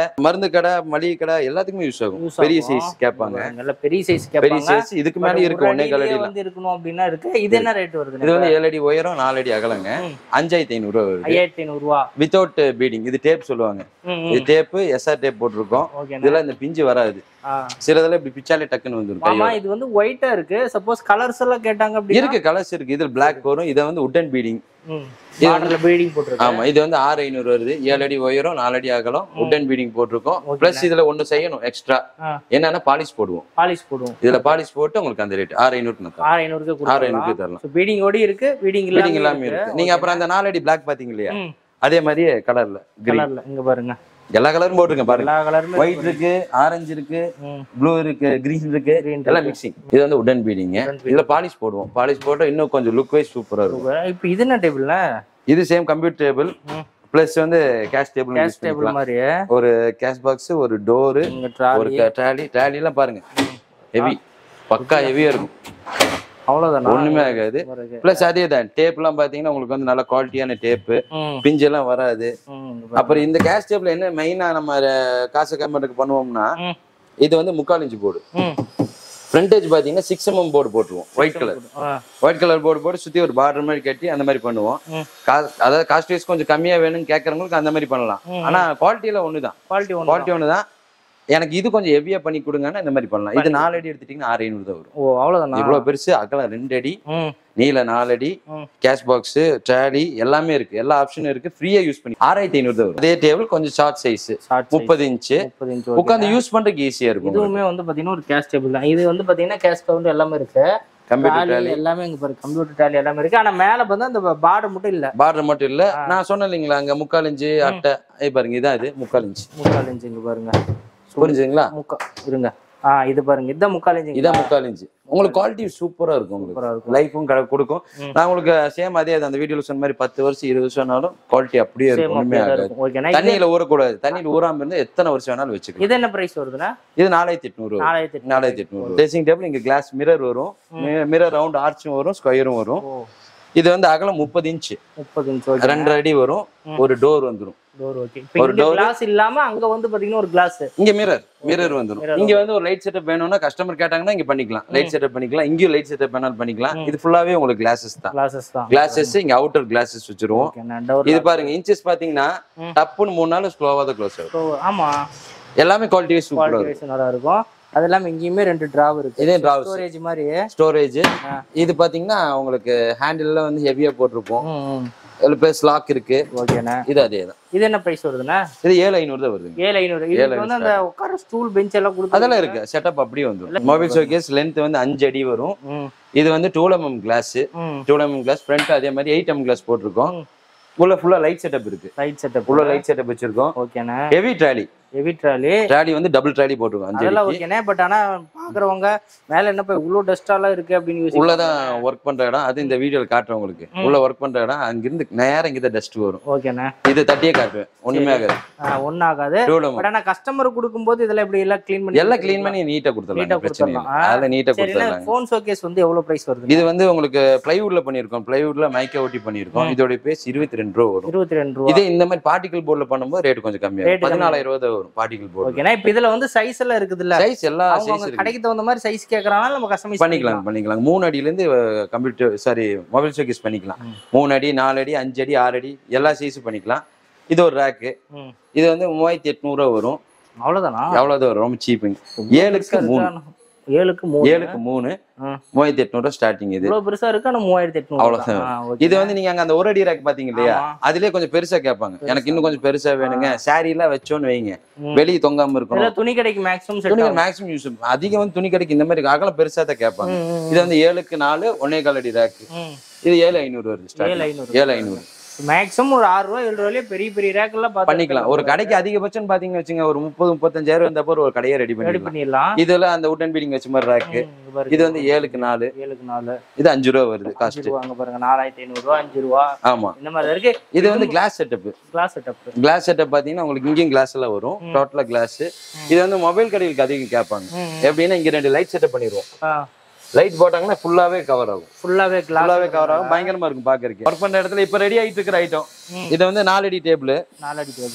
Speaker 1: கடை மளிகை கடை எல்லாத்துக்குமே யூஸ் ஆகும்
Speaker 2: Use
Speaker 1: பெரிய
Speaker 2: ஆகும்.
Speaker 1: சைஸ் கேட்பாங்க
Speaker 2: நல்ல பெரிய சைஸ்
Speaker 1: பெரிய
Speaker 2: கேட்பாங்க
Speaker 1: சைஸ் இதுக்கு மேலே இருக்கு
Speaker 2: ஒரு
Speaker 1: ஒன்னே கால்
Speaker 2: அடியிலே
Speaker 1: அடியில்
Speaker 2: வந்து இருக்கணும் அப்படின்னா இருக்கு இது என்ன ரேட் வருது
Speaker 1: இது வந்து ஏழு அடி உயரம் நாலு அடி அகலங்க
Speaker 2: ம்.
Speaker 1: அஞ்சாயிரத்தி ஐநூறு ரூபா வருது
Speaker 2: ஐயாயிரத்தி ஐநூறு ரூபா
Speaker 1: வித்தவுட் பீடிங் இது டேப் சொல்லுவாங்க இது டேப்பு எஸ்ஆர் டேப் போட்டிருக்கோம்
Speaker 2: ஓகே
Speaker 1: இதெல்லாம் இந்த பிஞ்சு வராது சிலதுல இப்படி பிச்சாலே டக்குன்னு வந்துரும்
Speaker 2: ஆமா
Speaker 1: கையோட.
Speaker 2: இது வந்து ஒயிட்டா இருக்கு சப்போஸ் கலர்ஸ் எல்லாம் கேட்டாங்க அப்படின்னா
Speaker 1: இருக்கு கலர்ஸ் இருக்கு இதுல பிளாக் வரும் இதை வந்து உட்டன் பீடிங்
Speaker 2: பார்டர்ல பீடிங் போட்டுருக்கு
Speaker 1: ஆமா இது வந்து ஆறு ஐநூறு வருது ஏழு அடி உயரம் நாலு அடி அகலம் உட்டன் பீடிங் போட்டிருக்கோம்
Speaker 2: Okay.
Speaker 1: பிளஸ் இதுல ஒண்ணு செய்யணும் எக்ஸ்ட்ரா
Speaker 2: ஆ.
Speaker 1: என்னன்னா பாலிஷ் போடுவோம்
Speaker 2: பாலிஷ் போடுவோம்
Speaker 1: இதுல பாலிஷ் போட்டு உங்களுக்கு அந்த ரேட் ஆறு ஐநூறுக்கு நான் தரேன்
Speaker 2: ஆறு ஐநூறுக்கு
Speaker 1: ஆறு
Speaker 2: கொடுக்கலாம்
Speaker 1: ஐநூறுக்கு தரலாம்
Speaker 2: ஸோ பீடிங் ஓடி இருக்கு பீடிங்
Speaker 1: பீடிங் எல்லாமே இருக்கு நீங்க அப்புறம் அந்த நாலு அடி பிளாக் பாத்தீங்க இல்லையா
Speaker 2: ம்.
Speaker 1: அதே மாதிரியே கலர்ல கிரீன்
Speaker 2: கலர்ல இங்க பாருங்க
Speaker 1: எல்லா கலரும் போட்டிருக்கேன் பாருங்க
Speaker 2: எல்லா கலருமே
Speaker 1: ஒயிட் இருக்கு ஆரஞ்சு இருக்கு
Speaker 2: ம்.
Speaker 1: ப்ளூ இருக்கு கிரீன் இருக்கு
Speaker 2: Green
Speaker 1: எல்லாம் மிக்சிங் இது வந்து உடன் பீடிங்
Speaker 2: Wooden beading.
Speaker 1: இதுல பாலிஷ் போடுவோம் பாலிஷ் போட்டா இன்னும் கொஞ்சம் லுக் வைஸ் சூப்பரா இருக்கும்
Speaker 2: இப்போ இது என்ன டேபிள்ல
Speaker 1: இது சேம் கம்ப்யூட்டர் டேபிள்
Speaker 2: ம்.
Speaker 1: பிளஸ் வந்து கேஷ் டேபிள்
Speaker 2: கேஷ் டேபிள் மாதிரி
Speaker 1: ஒரு கேஷ் பாக்ஸ் ஒரு டோரு
Speaker 2: இங்க
Speaker 1: ஒரு
Speaker 2: ட்ராலி
Speaker 1: ட்ராலி ட்ராலி எல்லாம் பாருங்க ஹெவி பக்கா ஹெவியா இருக்கும்
Speaker 2: அவ்வளவுதானா
Speaker 1: ஒண்ணுமே ஆகாது
Speaker 2: பாருங்க.
Speaker 1: பிளஸ் அதே தான் டேப் எல்லாம் பாத்தீங்கன்னா உங்களுக்கு வந்து நல்ல குவாலிட்டியான டேப்பு
Speaker 2: ம்,
Speaker 1: பிஞ்சு எல்லாம் வராது
Speaker 2: ம், இங்க பாருங்க.
Speaker 1: அப்புறம் இந்த கேஷ் டேபிள் என்ன மெயினா நம்ம அஹ், காசு கம்பெனிக்கு பண்ணுவோம்னா
Speaker 2: ம்.
Speaker 1: இது வந்து முக்கால் இன்ச்சு போர்டு
Speaker 2: ம்.
Speaker 1: ஃப்ரண்டேஜ் பாத்தீங்கன்னா சிக்ஸ் எம்எம் போர்டு போட்டுருவோம் ஒயிட் கலர்
Speaker 2: ஆ,
Speaker 1: ஒயிட் கலர் போர்டு போட்டு சுத்தி ஒரு பார்டர் மாதிரி கட்டி அந்த மாதிரி பண்ணுவோம்
Speaker 2: ம்.
Speaker 1: கா- அதாவது காஸ்ட் வைஸ் கொஞ்சம் கம்மியா வேணும்னு கேட்கறவங்களுக்கு அந்த மாதிரி பண்ணலாம்
Speaker 2: ம்.
Speaker 1: ஆனா குவாலிட்டியில ஒண்ணுதான்
Speaker 2: குவாலிட்டி ஒன்று
Speaker 1: குவாலிட்டி ஒண்ணுதான் எனக்கு இது கொஞ்சம் ஹெவியா பண்ணி கொடுங்கன்னா இந்த மாதிரி பண்ணலாம் இது நாலு அடி எடுத்துட்டீங்கன்னா ஆறு ஐநூறு தான் வரும்
Speaker 2: ஓ அவ்வளவுதானா
Speaker 1: இவ்வளவு பெருசு அகலம் ரெண்டு அடி
Speaker 2: ம்
Speaker 1: நீல நாலு அடி
Speaker 2: ம்.
Speaker 1: கேஷ் பாக்ஸ் ட்ராலி எல்லாமே இருக்கு எல்லா ஆப்ஷனும் இருக்கு ஃப்ரீயா யூஸ் பண்ணி ஆறாயிரத்தி ஐநூறு தான் வரும் அதே டேபிள் கொஞ்சம் ஷார்ட் சைஸ்
Speaker 2: ஷார்ட்
Speaker 1: முப்பது இன்ச்சு
Speaker 2: முப்பது இன்ச்
Speaker 1: உட்காந்து யூஸ் பண்றதுக்கு ஈஸியா இருக்கும்
Speaker 2: இதுவுமே வந்து பாத்தீங்கன்னா ஒரு கேஷ் டேபிள் தான் இது வந்து பாத்தீங்கன்னா கேஷ் கவுண்ட் எல்லாமே இருக்கு
Speaker 1: கம்ப்யூட்டர்
Speaker 2: டாலி எல்லாமே இங்க பாரு கம்ப்யூட்டர் டாலி எல்லாமே இருக்கு ஆனா மேல வந்து அந்த பார்டர் மட்டும் இல்ல
Speaker 1: பார்டர் மட்டும் இல்ல நான் சொன்னேன் இல்லைங்களா அங்க முக்கால் இன்ச்சு அட்டை ஐ பாருங்க இதான் இது முக்கால் இன்ச்சு
Speaker 2: முக்கால் இன்ச் இங்க பாருங்க
Speaker 1: புரிஞ்சுங்களா
Speaker 2: முக்கா இருங்க ஆ இது பாருங்க இதான் முக்கால் இன்ச்
Speaker 1: இதான் முக்கால் இன்ச்சு உங்களுக்கு குவாலிட்டி சூப்பரா இருக்கும் உங்களுக்கு
Speaker 2: சூப்பரா இருக்கும்
Speaker 1: லைஃபும் கொடுக்கும்
Speaker 2: ம்.
Speaker 1: நான் உங்களுக்கு சேம் அதே அந்த வீடியோல சொன்ன மாதிரி பத்து வருஷம் இருபது வருஷம் ஆனாலும் குவாலிட்டி அப்படியே
Speaker 2: சேம்
Speaker 1: இருக்கும் ஒண்ணுமே
Speaker 2: அப்படியே
Speaker 1: ஆகாது
Speaker 2: இருக்கும் ஓகேண்ணா இது-
Speaker 1: தண்ணியில ஊறக்கூடாது தண்ணியில ஊறாம இருந்தா எத்தனை வருஷம் வேணாலும் வச்சுக்கலாம்
Speaker 2: இது என்ன பிரைஸ் வருதுண்ணா
Speaker 1: இது நாலாயிரத்தி எட்நூறு வரும்.
Speaker 2: நாலாயிரத்தி எட்நூறு.
Speaker 1: நாலாயிரத்தி எட்நூறு ட்ரெஸ்ஸிங் டேபிள் இங்க கிளாஸ் மிரர் வரும் மிரர் ரவுண்ட் ஆர்ச்சும் வரும் ஸ்கொயரும் வரும்
Speaker 2: ஓ
Speaker 1: இது வந்து அகலம் முப்பது இன்ச்சு
Speaker 2: முப்பது இன்ச் ஓகே
Speaker 1: ரெண்டரை அடி வரும் ஒரு டோர் வந்துரும்
Speaker 2: டோர் ஓகே இப்போ
Speaker 1: ஒரு
Speaker 2: இங்க
Speaker 1: door.
Speaker 2: கிளாஸ் இல்லாம அங்க வந்து பாத்தீங்கன்னா ஒரு கிளாஸ்
Speaker 1: இங்க மிரர் மிரர் வந்துரும்
Speaker 2: Mirror
Speaker 1: இங்க வந்து ஒரு லைட் செட்டப் வேணும்னா கஸ்டமர் கேட்டாங்கன்னா இங்க பண்ணிக்கலாம் லைட் செட்டப் பண்ணிக்கலாம் இங்கேயும் லைட் செட்டப் வேணாலும் பண்ணிக்கலாம் இது ஃபுல்லாவே உங்களுக்கு கிளாஸஸ் தான்
Speaker 2: கிளாஸஸ் தான்
Speaker 1: கிளாஸஸ் இங்க அவுட்டர் கிளாஸஸ் வச்சிருவோம்
Speaker 2: ஓகேண்ணா டோர்
Speaker 1: இது பாருங்க இன்ச்சஸ் பாத்தீங்கன்னா
Speaker 2: ம்.
Speaker 1: டப்புன்னு மூணு நாள் ஸ்லோவா தான் க்ளோஸ் ஆகும்
Speaker 2: ஆமா
Speaker 1: எல்லாமே குவாலிட்டி சூப்பரா இருக்கும்
Speaker 2: குவாலிஃபிகேஷன் நல்லா இருக்கும் அது இல்லாம இங்கேயுமே ரெண்டு டிராவ் இருக்கு
Speaker 1: இதே டிராவல்ஸ்
Speaker 2: ஸ்டோரேஜ் மாதிரி
Speaker 1: ஸ்டோரேஜ்
Speaker 2: ஆ.
Speaker 1: இது பாத்தீங்கன்னா உங்களுக்கு ஹேண்டில்லாம் வந்து ஹெவியா போட்டிருப்போம்
Speaker 2: ம், ம்.
Speaker 1: இதுல பேஸ் லாக் இருக்கு
Speaker 2: ஓகேண்ணா
Speaker 1: இது அதே தான்
Speaker 2: இது என்ன பிரைஸ் வருதுண்ணா
Speaker 1: இது ஏழு ஐநூறு தான் வருதுங்க
Speaker 2: ஏழு ஐநூறு இதுக்கு வந்து அந்த உட்கார ஸ்டூல் பெஞ்ச் எல்லாம் கொடுத்து
Speaker 1: அதெல்லாம் இருக்கு செட்டப் அப்படியே வந்துடும் மொபைல் ஷோகேஸ் லென்த் வந்து அஞ்சு அடி வரும்
Speaker 2: ம்
Speaker 1: இது வந்து டூ எம்எம் கிளாஸ்
Speaker 2: ம்
Speaker 1: டூ எம்எம் கிளாஸ் ஃப்ரண்ட் அதே மாதிரி எயிட் எம் கிளாஸ் போட்டிருக்கோம் உள்ள ஃபுல்லா லைட் செட்டப் இருக்கு
Speaker 2: லைட் செட்டப்
Speaker 1: உள்ள லைட் செட்டப் வச்சிருக்கோம்
Speaker 2: ஓகேண்ணா
Speaker 1: heavy trolley
Speaker 2: heavy trolley
Speaker 1: trolley வந்து டபுள் ட்ராலி போட்டிருக்கோம் அஞ்சு
Speaker 2: அதெல்லாம்
Speaker 1: அடிக்கு
Speaker 2: ஓகேண்ணே பட் ஆனா பாக்குறவங்க மேல என்ன போய் இவ்வளவு டஸ்டாலாம் இருக்கு அப்படின்னு யோசிச்சு
Speaker 1: உள்ளதான் ஒர்க் பண்ற இடம் அது இந்த வீடியோல காட்டுறேன் உங்களுக்கு உள்ள ஒர்க் பண்ற இடம் அங்கிருந்து நேரம் இங்க டஸ்ட் வரும்
Speaker 2: ஓகேண்ணே
Speaker 1: இது தட்டியே காட்டுவேன் ஒண்ணுமே ஆகாது
Speaker 2: ஒன்னும் ஆகாது
Speaker 1: டூ எம்எம்
Speaker 2: பட் ஆனா கஸ்டமர் கொடுக்கும்போது இதெல்லாம் இப்படி எல்லாம் க்ளீன் பண்ணி
Speaker 1: எல்லாம் க்ளீன் பண்ணி நீட்டா
Speaker 2: நீட்டா
Speaker 1: கொடுத்துடலாம் பிரச்சனை இல்லை
Speaker 2: கொடுத்துடலாம்.
Speaker 1: அதெல்லாம் நீட்டா
Speaker 2: சரி
Speaker 1: கொடுத்துடலாம்
Speaker 2: ஃபோன் ஷோகேஸ் வந்து எவ்வளவு பிரைஸ் வருது
Speaker 1: இது வந்து உங்களுக்கு பிளைவுட்ல பண்ணிருக்கோம் பிளைவுட்ல மைக்க ஒட்டி பண்ணிருக்கோம் இதோட பேஸ் இருபத்தி ரெண்டு ரூபா வரும்
Speaker 2: இருபத்தி ரெண்டு ரூபா
Speaker 1: இதே இந்த மாதிரி பார்ட்டிகல் போர்டுல பண்ணும்போது ரேட் கொஞ்சம் கம்மியா
Speaker 2: Rate கம்மி.
Speaker 1: பதினாலாயிரம் ரூபா தான் வரும் பார்ட்டிகல் போர்டு
Speaker 2: ஓகேண்ணா இப்ப இதுல வந்து சைஸ் எல்லாம் இருக்குதுல்ல
Speaker 1: சைஸ் எல்லா
Speaker 2: அவங்க
Speaker 1: சைஸ்
Speaker 2: அவங்க
Speaker 1: இருக்கு
Speaker 2: கடைக்கு தகுந்த மாதிரி சைஸ் கேக்குறாங்க நம்ம கஸ்டமைஸ்
Speaker 1: பண்ணிக்கலாம் பண்ணிக்கலாம் மூணு அடியில இருந்து கம்ப்யூட்டர் சாரி மொபைல் ஷோகேஸ் பண்ணிக்கலாம்
Speaker 2: ம்.
Speaker 1: மூணு அடி நாலு அடி அஞ்சு அடி ஆறு அடி எல்லா சைஸும் பண்ணிக்கலாம் இது ஒரு ரேக்கு
Speaker 2: ம்.
Speaker 1: இது வந்து மூவாயிரத்தி எட்நூறு ரூபா வரும்
Speaker 2: அவ்வளவுதானா
Speaker 1: எவ்வளவு வரும் ரொம்ப சீப்புங்க ஏழுக்கு மூணு
Speaker 2: ஏழுக்கு மூணு
Speaker 1: ஏழுக்கு மூணு
Speaker 2: ஆ.
Speaker 1: மூவாயிரத்தி எட்நூறு ஸ்டார்டிங் இது
Speaker 2: இவ்வளவு பெருசா இருக்கு ஆனா மூவாயிரத்தி எட்நூறு
Speaker 1: அவ்வளவுதான்.
Speaker 2: தான். ஆ, okay.
Speaker 1: இது வந்து நீங்க அங்க அந்த ஒரு அடி ரேக் பாத்தீங்க இல்லையா
Speaker 2: ஆமா.
Speaker 1: அதுலயே கொஞ்சம் பெருசா கேட்பாங்க எனக்கு இன்னும் கொஞ்சம் பெருசா வேணுங்க சாரி எல்லாம் வச்சோன்னு வைங்க
Speaker 2: ம்.
Speaker 1: வெளியே தொங்காம
Speaker 2: இதுல
Speaker 1: இருக்கணும்
Speaker 2: துணி கடைக்கு மேக்ஸிமம் செட்
Speaker 1: துணிகள் மேக்ஸிமம் யூஸ் அதிகம் வந்து துணி கடைக்கு இந்த மாதிரி அகலம் பெருசா தான் கேட்பாங்க இது வந்து ஏழுக்கு நாலு ஒன்னே கால் அடி ரேக் இது ஏழு ஐநூறு வருது
Speaker 2: ஏழு
Speaker 1: ஸ்டார்டிங்
Speaker 2: ஐநூறு
Speaker 1: ஏழு ஐநூறு
Speaker 2: மேக்ஸிமம் ஒரு ஆறு ரூபா ஏழு ரூபாயிலே பெரிய பெரிய ரேக் எல்லாம் பார்த்து
Speaker 1: பண்ணிக்கலாம் ஒரு கடைக்கு அதிகபட்சம் பாத்தீங்கன்னு வச்சுங்க ஒரு முப்பது முப்பத்தஞ்சாயிரம் வந்தப்போ ஒரு கடையை ரெடி
Speaker 2: ரெடி
Speaker 1: பண்ணிக்கலாம்
Speaker 2: பண்ணிடலாம்
Speaker 1: இதுல அந்த உட்டன் பீடிங் வச்ச மாதிரி ரேக்கு
Speaker 2: ம், இங்க பாருங்க.
Speaker 1: இது வந்து ஏழுக்கு நாலு
Speaker 2: ஏழுக்கு நாலு
Speaker 1: இது அஞ்சு ரூபா வருது
Speaker 2: அஞ்சு
Speaker 1: காஸ்ட்
Speaker 2: ரூபா அங்க பாருங்க நாலாயிரத்தி ஐநூறு ரூபா அஞ்சு ரூபா
Speaker 1: ஆமா
Speaker 2: இந்த மாதிரி இருக்கு
Speaker 1: இது வந்து glass setup
Speaker 2: glass setup
Speaker 1: glass setup பாத்தீங்கன்னா உங்களுக்கு இங்கேயும் கிளாஸ் எல்லாம் வரும் டோட்டலா கிளாஸ் இது வந்து மொபைல் கடைகளுக்கு அதிகம் கேட்பாங்க எப்படின்னா இங்க ரெண்டு லைட் செட்டப் பண்ணிடுவோம் லைட் போட்டாங்கன்னா ஃபுல்லாவே கவர் ஆகும்
Speaker 2: ஃபுல்லாவே கிளாஸ்
Speaker 1: ஃபுல்லாவே கவர் ஆகும் பயங்கரமா இருக்கும் பாக்குறதுக்கு ஒர்க் பண்ற இடத்துல இப்ப ரெடி ஆயிட்டு இருக்கிற ஐட்டம் இது வந்து நாலடி டேபிள்
Speaker 2: நாலடி டேபிள்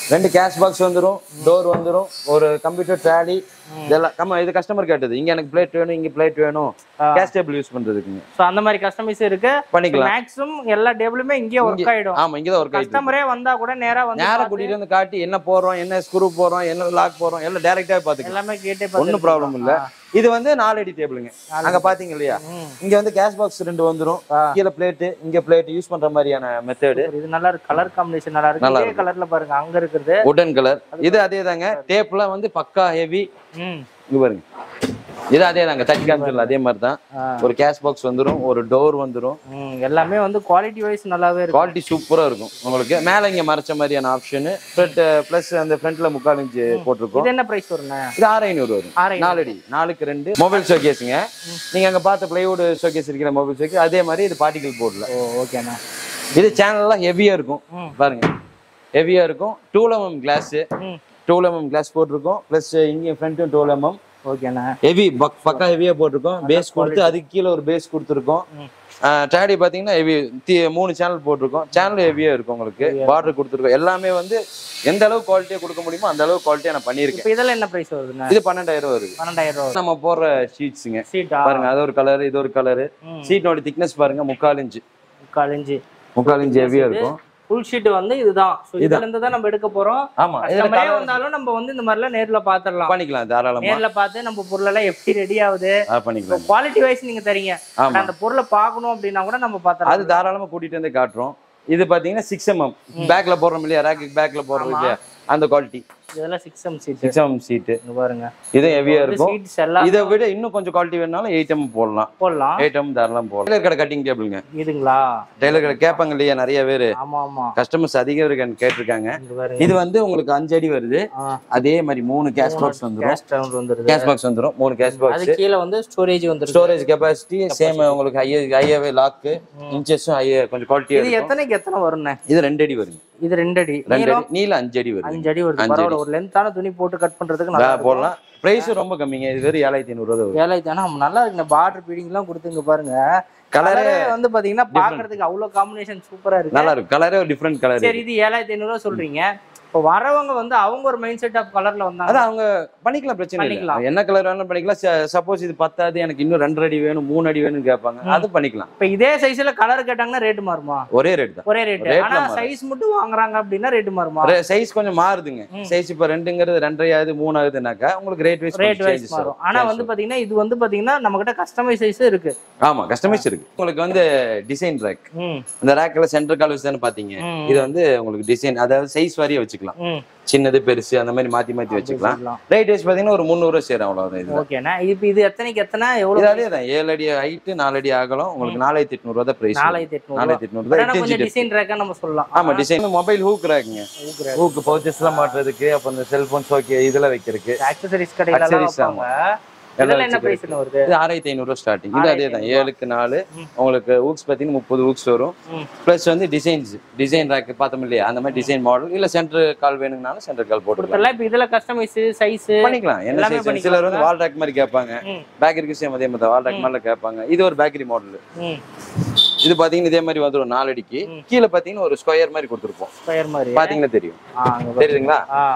Speaker 1: ரெண்டு கேஷ் பாக்ஸ் வந்துரும் டோர் வந்துரும் ஒரு கம்ப்யூட்டர் ட்ராலி இதெல்லாம் கம்ம இது கஸ்டமர் கேட்டது இங்க எனக்கு பிளேட் வேணும் இங்க பிளேட் வேணும் கேஷ் டேபிள் யூஸ் பண்றதுக்குங்க
Speaker 2: ஸோ அந்த மாதிரி கஸ்டமைஸ் இருக்கு
Speaker 1: பண்ணிக்கலாம்
Speaker 2: மேக்ஸிமம் எல்லா டேபிளுமே இங்கேயே ஒர்க் ஆயிடும்
Speaker 1: ஆமா இங்க தான் ஒர்க் ஆயிட்டு
Speaker 2: கஸ்டமரே வந்தா கூட நேரா வந்து
Speaker 1: நேரா
Speaker 2: பார்த்து
Speaker 1: கூட்டிட்டு வந்து காட்டி என்ன போடுறோம் என்ன ஸ்க்ரூ போடுறோம் என்ன லாக் போடுறோம் எல்லாம் டைரக்டாவே பாத்துக்கலாம்
Speaker 2: எல்லாமே கேட்டே
Speaker 1: ஒன்றும் ப்ராப்ளம் இல்ல இது வந்து நாலு அடி டேபிளுங்க அங்க பாத்தீங்க இல்லையா
Speaker 2: ம்.
Speaker 1: இங்க வந்து கேஷ் பாக்ஸ் ரெண்டு வந்துரும்
Speaker 2: ஆ.
Speaker 1: கீழே பிளேட் இங்க பிளேட் யூஸ் பண்ற மாதிரியான மெத்தடு
Speaker 2: இது நல்லா இருக்கு கலர் காம்பினேஷன் நல்லா இருக்கு
Speaker 1: நல்லா
Speaker 2: இதே கலர்ல பாருங்க அங்க இருக்குது
Speaker 1: உடன் கலர் இது அதே தாங்க டேப்லாம் வந்து பக்கா ஹெவி
Speaker 2: ம்
Speaker 1: இங்க பாருங்க இது அதே தாங்க தட்டி காமிச்சிடல அதே மாதிரி தான்
Speaker 2: ஆ.
Speaker 1: ஒரு கேஷ் பாக்ஸ் வந்துரும் ஒரு டோர் வந்துரும்
Speaker 2: ம் எல்லாமே வந்து குவாலிட்டி வைஸ் நல்லாவே இருக்கு
Speaker 1: குவாலிட்டி சூப்பரா இருக்கும் உங்களுக்கு மேல இங்க மறைச்ச மாதிரியான ஆப்ஷன் ஃப்ரண்ட் பிளஸ் அந்த ஃப்ரண்ட்ல முக்கால் இன்ச்சு போட்டிருக்கோம்
Speaker 2: இது என்ன பிரைஸ் வரும்ண்ணே
Speaker 1: இது ஆறு ஐநூறு வரும்
Speaker 2: ஆறு
Speaker 1: நாலு அடி நாலுக்கு ரெண்டு மொபைல் ஷோகேஸுங்க நீங்க அங்க பார்த்த பிளைவுட் ஷோகேஸ் இருக்கிற மொபைல் ஷோகேஸ் அதே மாதிரி இது பார்ட்டிகல் போர்டில்
Speaker 2: ஓ ஓகேண்ணா
Speaker 1: இது சேனல்லாம் ஹெவியா இருக்கும்
Speaker 2: ம்.
Speaker 1: பாருங்க ஹெவியா இருக்கும் டூல் எம்எம் கிளாஸ்
Speaker 2: ம்
Speaker 1: டூல் எம்எம் கிளாஸ் போட்டிருக்கோம் பிளஸ் இங்கே ஃப்ரண்ட்டும் டூல் எம்எம்
Speaker 2: ஓகேண்ணா
Speaker 1: ஹெவி பக்கா ஹெவியா போட்டிருக்கோம் பேஸ் கொடுத்து அதுக்கு கீழே ஒரு பேஸ் கொடுத்துருக்கோம்
Speaker 2: ம்.
Speaker 1: டாடி பாத்தீங்கன்னா ஹெவி மூணு சேனல் போட்டிருக்கோம் சேனல் ஹெவியா இருக்கும் உங்களுக்கு பார்டர் கொடுத்துருக்கோம் எல்லாமே வந்து எந்த அளவு குவாலிட்டியா கொடுக்க முடியுமோ அந்த அளவு குவாலிட்டியா நான் பண்ணியிருக்கேன்
Speaker 2: இப்போ இதெல்லாம் என்ன பிரைஸ் வருதுண்ணா
Speaker 1: இது பன்னெண்டாயிரம் வருது
Speaker 2: பன்னெண்டாயிரம் ரூபா
Speaker 1: நம்ம போடுற ஷீட்ஸுங்க
Speaker 2: சீட்டா
Speaker 1: பாருங்க அது ஒரு கலர் இது ஒரு கலர்
Speaker 2: ம்.
Speaker 1: சீட்டோட திக்னஸ் பாருங்க முக்கால் இன்ச்சு
Speaker 2: முக்கால் இன்ச்சு
Speaker 1: முக்கால் இன்ச்சு ஹெவியா இருக்கும்
Speaker 2: ஃபுல் ஷீட் வந்து இதுதான் ஸோ இதுல இருந்து தான் நம்ம எடுக்க போறோம்
Speaker 1: ஆமா இதுல
Speaker 2: கஸ்டமரே
Speaker 1: colour
Speaker 2: வந்தாலும் நம்ம வந்து இந்த மாதிரிலாம் நேர்ல பாத்துடலாம்
Speaker 1: பண்ணிக்கலாம் தாராளமா
Speaker 2: நேர்ல பார்த்து நம்ம பொருள் எல்லாம் எப்படி ரெடி ஆகுது
Speaker 1: ஆ, பண்ணிக்கலாம்
Speaker 2: குவாலிட்டி வைஸ் நீங்க தரீங்க
Speaker 1: ஆமா
Speaker 2: ஆனா அந்த பொருளை பார்க்கணும் அப்படின்னா கூட நம்ம பாத்துறோம்
Speaker 1: அது தாராளமா கூட்டிட்டு வந்து காட்டுறோம் இது பாத்தீங்கன்னா சிக்ஸ் எம்எம் பேக்ல போடுறோம் இல்லையா ரேக்கு பேக்ல போடுறோம்
Speaker 2: ஆமா.
Speaker 1: இல்லையா அந்த குவாலிட்டி
Speaker 2: இதெல்லாம் six M sheet
Speaker 1: six mm sheet
Speaker 2: இங்க பாருங்க
Speaker 1: இது ஹெவியா இருக்கும்
Speaker 2: சீட்ஸ் எல்லாம்
Speaker 1: இதை விட இன்னும் கொஞ்சம் குவாலிட்டி வேணாலும் எயிட் எம் போடலாம்
Speaker 2: போடலாம்
Speaker 1: எயிட் எம் தாராளம் போடலாம் டெய்லர் கடை கட்டிங் டேபிளுங்க
Speaker 2: இதுங்களா
Speaker 1: டெய்லர் கடை கேட்பாங்க இல்லையா நிறைய பேர்
Speaker 2: ஆமா ஆமா
Speaker 1: கஸ்டமர்ஸ் அதிகம் இருக்கான்னு கேட்டிருக்காங்க
Speaker 2: இங்க பாருங்க
Speaker 1: இது வந்து உங்களுக்கு அஞ்சு அடி வருது
Speaker 2: ஆ,
Speaker 1: அதே மாதிரி மூணு கேஷ் பாக்ஸ் வந்துரும்
Speaker 2: கேஷ் டவுன் வந்துருது
Speaker 1: கேஷ் பாக்ஸ் வந்துரும் மூணு கேஷ்
Speaker 2: அது
Speaker 1: பாக்ஸ்
Speaker 2: கீழே வந்து ஸ்டோரேஜ் வந்துருது
Speaker 1: ஸ்டோரேஜ் கெப்பாசிட்டி சேம் உங்களுக்கு ஹைய ஹையாவே லாக்கு இன்ச்சஸும் ஹைய கொஞ்சம் குவாலிட்டியா
Speaker 2: இது
Speaker 1: இருக்கும்
Speaker 2: எத்தனைக்கு எத்தனை வரும்ண்ணே
Speaker 1: இது ரெண்டு அடி வருங்க
Speaker 2: இது ரெண்டு அடி
Speaker 1: ரெண்டு
Speaker 2: நீளம்
Speaker 1: அடி நீளம் அஞ்சு அடி வருது
Speaker 2: அஞ்சு அடி வருது
Speaker 1: அஞ்சு
Speaker 2: பரவாயில்ல ஒரு லென்த்தான துணி போட்டு கட் பண்றதுக்கு நல்லா இருக்கும்.
Speaker 1: போடலாம் பிரைஸும் ரொம்ப கம்மிங்க இது வெறும் ஏழாயிரத்தி ஐநூறு ரூபா வரும்
Speaker 2: வேலை தானே நல்லா இருக்கு பார்டர் பீடிங் எல்லாம் கொடுத்துங்க பாருங்க
Speaker 1: கலரே
Speaker 2: கலரே வந்து பாத்தீங்கன்னா பாக்குறதுக்கு அவ்வளவு காம்பினேஷன் சூப்பரா இருக்கு
Speaker 1: நல்லா இருக்கும் கலரே ஒரு டிஃப்ரெண்ட் கலர்
Speaker 2: சரி இது ஏழாயிரத்தி ஐநூறு ரூபா சொல்றீங்க இப்போ வரவங்க வந்து அவங்க ஒரு மைண்ட் செட் ஆஃப் கலர்ல வந்தாங்க
Speaker 1: அதான் அவங்க பண்ணிக்கலாம் பிரச்சனை இல்லை
Speaker 2: பண்ணிக்கலாம்.
Speaker 1: என்ன கலர் வேணாலும் பண்ணிக்கலாம் சப்போஸ் இது பத்தாது எனக்கு இன்னும் ரெண்டு அடி வேணும் மூணு அடி வேணும்னு கேட்பாங்க அது பண்ணிக்கலாம்
Speaker 2: இப்போ இதே சைஸ்ல கலர் கேட்டாங்கன்னா ரேட் மாறுமா
Speaker 1: ஒரே ரேட் தான்
Speaker 2: ஒரே ரேட்
Speaker 1: Rate
Speaker 2: ஆனா
Speaker 1: ல மாறும்.
Speaker 2: சைஸ் மட்டும் வாங்குறாங்க அப்படின்னா ரேட் மாறுமா
Speaker 1: சைஸ் கொஞ்சம் மாறுதுங்க
Speaker 2: ம்.
Speaker 1: சைஸ் இப்ப ரெண்டுங்கிறது ரெண்டரை ஆகுது மூணு ஆகுதுனாக்கா உங்களுக்கு ரேட் வைஸ்
Speaker 2: ரேட் வைஸ் மாறும் ஆனா வந்து பாத்தீங்கன்னா இது வந்து பாத்தீங்கன்னா நம்ம கிட்ட கஸ்டமைஸ் சைஸ் இருக்கு
Speaker 1: ஆமா கஸ்டமைஸ் இருக்கு உங்களுக்கு வந்து டிசைன் ரேக்
Speaker 2: ம்
Speaker 1: இந்த ரேக்ல சென்டர் கால் தானே பாத்தீங்க
Speaker 2: ம்.
Speaker 1: இது வந்து உங்களுக்கு டிசைன் அதாவது சைஸ் வாரியா வச்சுக்கலாம்
Speaker 2: ம்
Speaker 1: சின்னது பெருசு அந்த மாதிரி மாத்தி மாத்தி வச்சுக்கலாம் ரேட் வைஸ் பாத்தீங்கன்னா ஒரு முந்நூறு ரூபா சேரும் அவ்வளவுதான் இது
Speaker 2: ஓகேண்ணா இப்போ இது எத்தனைக்கு எத்தனை
Speaker 1: இது
Speaker 2: எவ்வளவு
Speaker 1: அதே தான் ஏழு அடி ஹைட்டு நாலு அடி அகலம் உங்களுக்கு நாலாயிரத்தி எட்நூறு ரூபா தான் பிரைஸ்
Speaker 2: நாலாயிரத்தி எட்நூறு
Speaker 1: நாலாயிரத்தி எட்நூறு தான்
Speaker 2: ஆனா
Speaker 1: எட்டு
Speaker 2: கொஞ்சம்
Speaker 1: இன்ச்சு
Speaker 2: டிசைன் ரேக்கா நம்ம சொல்லலாம்
Speaker 1: ஆமா டிசைன் மொபைல் ஹூக் ராக்குங்க
Speaker 2: ஊக்குற
Speaker 1: ஹூக் பவுச்சஸ் எல்லாம் மாட்டுறதுக்கு அப்புறம் இந்த செல்போன்ஸ் ஓகே இதுல வைக்கிறதுக்கு
Speaker 2: ஆக்சசரிஸ் கடையில எல்லாம்
Speaker 1: Accessories
Speaker 2: வைப்பாங்க
Speaker 1: எல்லாம்
Speaker 2: இதெல்லாம் என்ன
Speaker 1: வச்சுக்கிறதுக்கு.
Speaker 2: பிரைஸ்ல வருது
Speaker 1: இது ஆறாயிரத்தி ஐநூறு ஸ்டார்டிங் இது அதே தான் ஏழுக்கு நாலு
Speaker 2: ம்.
Speaker 1: உங்களுக்கு ஊக்ஸ் பார்த்தீங்கன்னா முப்பது ஊக்ஸ் வரும்
Speaker 2: ம்.
Speaker 1: ப்ளஸ் வந்து டிசைன்ஸ் டிசைன் ரேக் பார்த்தோம் இல்லையா அந்த மாதிரி டிசைன் மாடல் இல்ல சென்டர் கால் வேணுங்கனாலும் சென்டர் கால் போட்டுக்கலாம்
Speaker 2: கொடுத்தல இப்போ இதுல கஸ்டமைஸ் சைஸ்
Speaker 1: பண்ணிக்கலாம் என்ன
Speaker 2: எல்லாமே
Speaker 1: size?
Speaker 2: பண்ணிக்கலாம்.
Speaker 1: சிலர் வந்து வால் ரேக் மாதிரி கேட்பாங்க
Speaker 2: ம்.
Speaker 1: பேக்கரிக்கு சேம் அதே மாதிரி வால் ரேக் மாதிரில கேட்பாங்க இது ஒரு பேக்கரி மாடல்
Speaker 2: ம்
Speaker 1: இது பாத்தீங்கன்னா இதே மாதிரி வந்துடும் நாலு அடிக்கு
Speaker 2: ம்.
Speaker 1: கீழே பாத்தீங்கன்னா ஒரு ஸ்கொயர் மாதிரி கொடுத்துருப்போம்
Speaker 2: ஸ்கொயர் மாதிரி
Speaker 1: பாத்தீங்கன்னா தெரியும்
Speaker 2: ஆ அங்க பாரு.
Speaker 1: தெரியுதுங்களா
Speaker 2: ஆ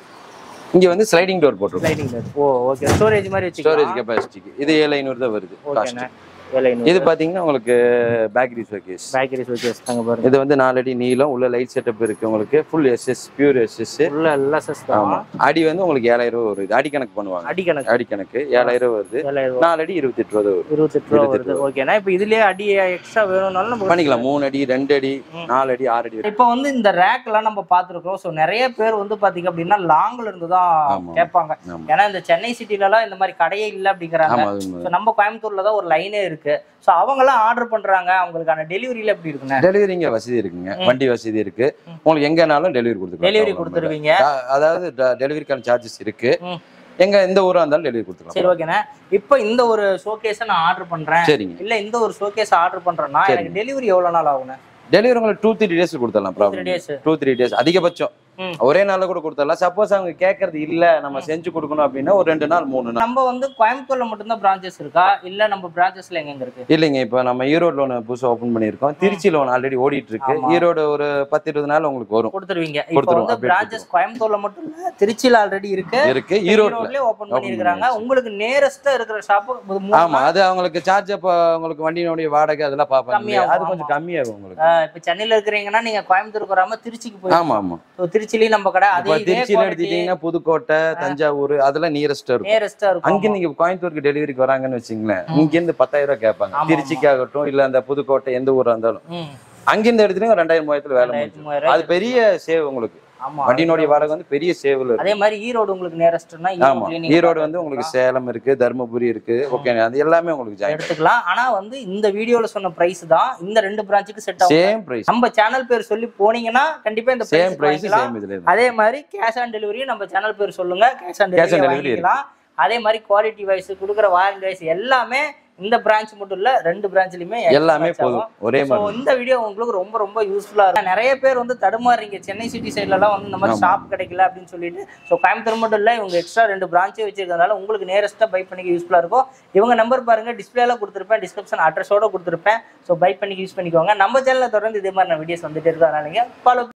Speaker 1: இங்க வந்து ஸ்லைடிங் டோர் போட்டிருக்கோம்
Speaker 2: ஸ்லைடிங் ஓ ஓகே ஸ்டோரேஜ் மாதிரி
Speaker 1: ஸ்டோரேஜ்
Speaker 2: வச்சுக்கலாம்
Speaker 1: கெப்பாசிட்டிக்கு இது ஏழு ஐநூறு தான் வருது காஸ்ட்
Speaker 2: ஓகேண்ணா ஏழு ஐநூறு
Speaker 1: இது பாத்தீங்கன்னா உங்களுக்கு பேக்கரி ஷோகேஸ்
Speaker 2: பேக்கரிஸ் வச்சு வச்சுட்டாங்க பாருங்க
Speaker 1: இது வந்து நாலு அடி நீளம் உள்ள லைட் செட்டப் இருக்கு உங்களுக்கு ஃபுல் எஸ்எஸ் பியூர் எஸ்எஸ்
Speaker 2: உள்ள எல்லாம் சிஸ்டம்
Speaker 1: ஆமா அடி வந்து உங்களுக்கு ஏழாயிரம் ரூபாய் வருது அடி கணக்கு பண்ணுவாங்க
Speaker 2: அடி கணக்கு
Speaker 1: அடி கணக்கு ஏழாயிரம் ரூபாய் வருது
Speaker 2: ஏழாயிரம் ரூபா
Speaker 1: நாலு அடி இருபத்தெட்டு ரூபா தான் வரும்
Speaker 2: இருபத்தெட்டு ரூபா
Speaker 1: இருபத்தெட்டு
Speaker 2: வருது ஓகேண்ணா இப்போ இதுலயே அடி எக்ஸ்ட்ரா வேணும்னாலும் நம்ம
Speaker 1: பண்ணிக்கலாம் மூணு அடி ரெண்டு அடி
Speaker 2: ம்.
Speaker 1: நாலு அடி ஆறு அடி வரைக்கும்.
Speaker 2: இப்போ வந்து இந்த ரேக்லாம் நம்ம பார்த்துருக்கோம் ஸோ நிறைய பேர் வந்து பாத்தீங்க அப்படின்னா லாங்ல இருந்து தான்
Speaker 1: ஆமா.
Speaker 2: கேட்பாங்க
Speaker 1: ஆமா
Speaker 2: ஏன்னா இந்த சென்னை சிட்டிலலாம் இந்த மாதிரி கடையே இல்லை அப்படிங்கிறாங்க
Speaker 1: ஆமா அது உண்மை.
Speaker 2: ஸோ நம்ம கோயம்புத்தூர்ல தான் ஒரு லைனே இருக்கு ஸோ அவங்கெல்லாம் ஆர்டர் பண்றாங்க அவங்களுக்கான டெலிவரியில எப்படி இருக்குண்ணே
Speaker 1: டெலிவரிங்க வசதி இருக்குங்க
Speaker 2: ம்.
Speaker 1: வண்டி வசதி இருக்கு
Speaker 2: ம்.
Speaker 1: உங்களுக்கு எங்கனாலும் டெலிவரி கொடுத்துக்கலாம்
Speaker 2: டெலிவரி
Speaker 1: problem இல்ல.
Speaker 2: கொடுத்துருவீங்க
Speaker 1: அ- அதாவது டெலிவரிக்கான சார்ஜஸ் இருக்கு
Speaker 2: ம்.
Speaker 1: எங்க எந்த ஊரா இருந்தாலும் டெலிவரி
Speaker 2: சரி
Speaker 1: கொடுத்துக்கலாம்
Speaker 2: ஓகேண்ணே இப்போ இந்த ஒரு ஷோகேஸை நான் ஆர்டர் பண்றேன்
Speaker 1: சரிங்க
Speaker 2: இல்ல இந்த ஒரு ஷோகேஸ் ஆர்டர் பண்றேன்னா
Speaker 1: சரி.
Speaker 2: எனக்கு டெலிவரி எவ்வளவு நாள் ஆகுண்ணே
Speaker 1: டெலிவரி உங்களுக்கு டூ த்ரீ டேஸ் கொடுத்துடலாம்
Speaker 2: three
Speaker 1: problem
Speaker 2: days
Speaker 1: two three days அதிகபட்சம்
Speaker 2: ம்.
Speaker 1: ஒரே நாள்ல கூட கொடுத்துடலாம் சப்போஸ் அவங்க கேட்கறது இல்ல நம்ம செஞ்சு கொடுக்கணும் அப்படின்னா ஒரு ரெண்டு நாள் மூணு நாள்
Speaker 2: நம்ம வந்து கோயம்புத்தூர்ல மட்டும்தான் பிரான்ச்சஸ் இருக்கா இல்ல நம்ம பிரான்ச்சஸ்ல எங்க இருக்கு
Speaker 1: இல்லைங்க இப்ப நம்ம ஈரோடு ஒன்று புதுசா ஓபன் பண்ணியிருக்கோம் திருச்சியில ஒன்று ஆல்ரெடி ஓடிட்டு இருக்கு
Speaker 2: ஆமா.
Speaker 1: ஈரோடு ஒரு பத்து இருபது நாள் உங்களுக்கு வரும்
Speaker 2: கொடுத்துருவீங்க இப்போ
Speaker 1: கொடுத்துருவோம்,
Speaker 2: வந்து
Speaker 1: அப்படியே
Speaker 2: பிரான்ச்சஸ் கோயம்புத்தூர்ல மட்டும் இல்ல திருச்சியில ஆல்ரெடி இருக்கு
Speaker 1: இருக்கு ஈரோட்ல
Speaker 2: ஈரோட்லயே ஓபன்
Speaker 1: open
Speaker 2: பண்ணிருக்காங்க
Speaker 1: பண்ணியாச்சு.
Speaker 2: உங்களுக்கு நேரஸ்டா இருக்கிற ஷாப்
Speaker 1: ஆமா அது அவங்களுக்கு சார்ஜ் அப்ப உங்களுக்கு வண்டியினுடைய வாடகை அதெல்லாம் பார்ப்பாங்க
Speaker 2: கம்மியாகும்,
Speaker 1: அது கொஞ்சம்
Speaker 2: ஆமா.
Speaker 1: கம்மியாகும் உங்களுக்கு
Speaker 2: இப்ப சென்னையில இருக்கிறீங்கன்னா நீங்க கோயம்புத்தூருக்கு வராம திருச்சிக்கு போய்
Speaker 1: ஆமா ஆமா
Speaker 2: திருச்சிலயும் நம்ம கடை
Speaker 1: இப்ப
Speaker 2: அதே இதே
Speaker 1: திருச்சியில எடுத்துட்டீங்கன்னா புதுக்கோட்டை தஞ்சாவூர் அதெல்லாம் நியரஸ்டா இருக்கும்
Speaker 2: நேரஸ்டா இருக்கும்
Speaker 1: அங்க நீங்க கோயம்புத்தூருக்கு டெலிவரிக்கு வராங்கன்னு வச்சுங்களேன்
Speaker 2: ம்.
Speaker 1: இங்க இருந்து பத்தாயிரம் ரூபாய் கேட்பாங்க
Speaker 2: ஆமா,
Speaker 1: திருச்சிக்கு ஆகட்டும் இல்ல அந்த புதுக்கோட்டை எந்த ஊரா இருந்தாலும்
Speaker 2: ம்.
Speaker 1: அங்கிருந்து எடுத்துட்டு ரெண்டாயிரம் மூவாயிரத்துல வேலை முடியும்
Speaker 2: ரெண்டாயிரத்தி மூவாயிரம்
Speaker 1: அது பெரிய சேவ் உங்களுக்கு
Speaker 2: ஆமா
Speaker 1: வண்டியினுடைய வாடகை வந்து பெரிய சேவ்ல இருக்கு
Speaker 2: அதே மாதிரி ஈரோடு உங்களுக்கு நேரஸ்ட்னா
Speaker 1: ஆமா ஈரோடு வந்து உங்களுக்கு சேலம் இருக்கு தருமபுரி இருக்கு ஓகே அது எல்லாமே உங்களுக்கு ஜாயின்
Speaker 2: எடுத்துக்கலாம் ஆனா வந்து இந்த வீடியோல சொன்ன பிரைஸ் தான் இந்த ரெண்டு பிரான்ச்சுக்கு செட் ஆகும்
Speaker 1: சேம் பிரைஸ்
Speaker 2: நம்ம சேனல் பேர் சொல்லி போனீங்கன்னா கண்டிப்பா இந்த
Speaker 1: சேம்
Speaker 2: பிரைஸ்
Speaker 1: பிரைஸ் சேம் இதுல இருக்கு.
Speaker 2: அதே மாதிரி கேஷ் ஆன் டெலிவரியும் நம்ம சேனல் பேர் சொல்லுங்க cash on
Speaker 1: Cash on
Speaker 2: delivery
Speaker 1: delivery
Speaker 2: வாங்கிக்கலாம் அதே மாதிரி குவாலிட்டி வைஸ் கொடுக்குற வாரண்டி வைஸ் எல்லாமே இந்த பிரான்ச் மட்டும் இல்ல ரெண்டு பிரான்ச்லயுமே
Speaker 1: எல்லாமே போதும் ஒரே
Speaker 2: ஸோ
Speaker 1: மாதிரி
Speaker 2: இந்த வீடியோ உங்களுக்கு ரொம்ப ரொம்ப யூஸ்ஃபுல்லா இருக்கும் நிறைய பேர் வந்து தடுமாறுறீங்க சென்னை சிட்டி சைட்ல எல்லாம் வந்து இந்த மாதிரி
Speaker 1: ஆமா.
Speaker 2: ஷாப் கிடைக்கல அப்படின்னு சொல்லிட்டு ஸோ கோயம்புத்தூர் மட்டும் இல்ல இவங்க எக்ஸ்ட்ரா ரெண்டு பிரான்ச்சே வச்சிருக்கறதுனால உங்களுக்கு நேரஸ்டா பை பண்ணிக்க யூஸ்ஃபுல்லா இருக்கும் இவங்க நம்பர் பாருங்க டிஸ்பிளேல கொடுத்துருப்பேன் டிஸ்கிரிப்ஷன் அட்ரஸோட கொடுத்துருப்பேன் ஸோ பை பண்ணி யூஸ் பண்ணிக்கோங்க நம்ம சேனல்ல தொடர்ந்து இதே மாதிரி நான் வீடியோஸ் வந்துட்டே இருக்கோம் அதனால நீங்க ஃபாலோ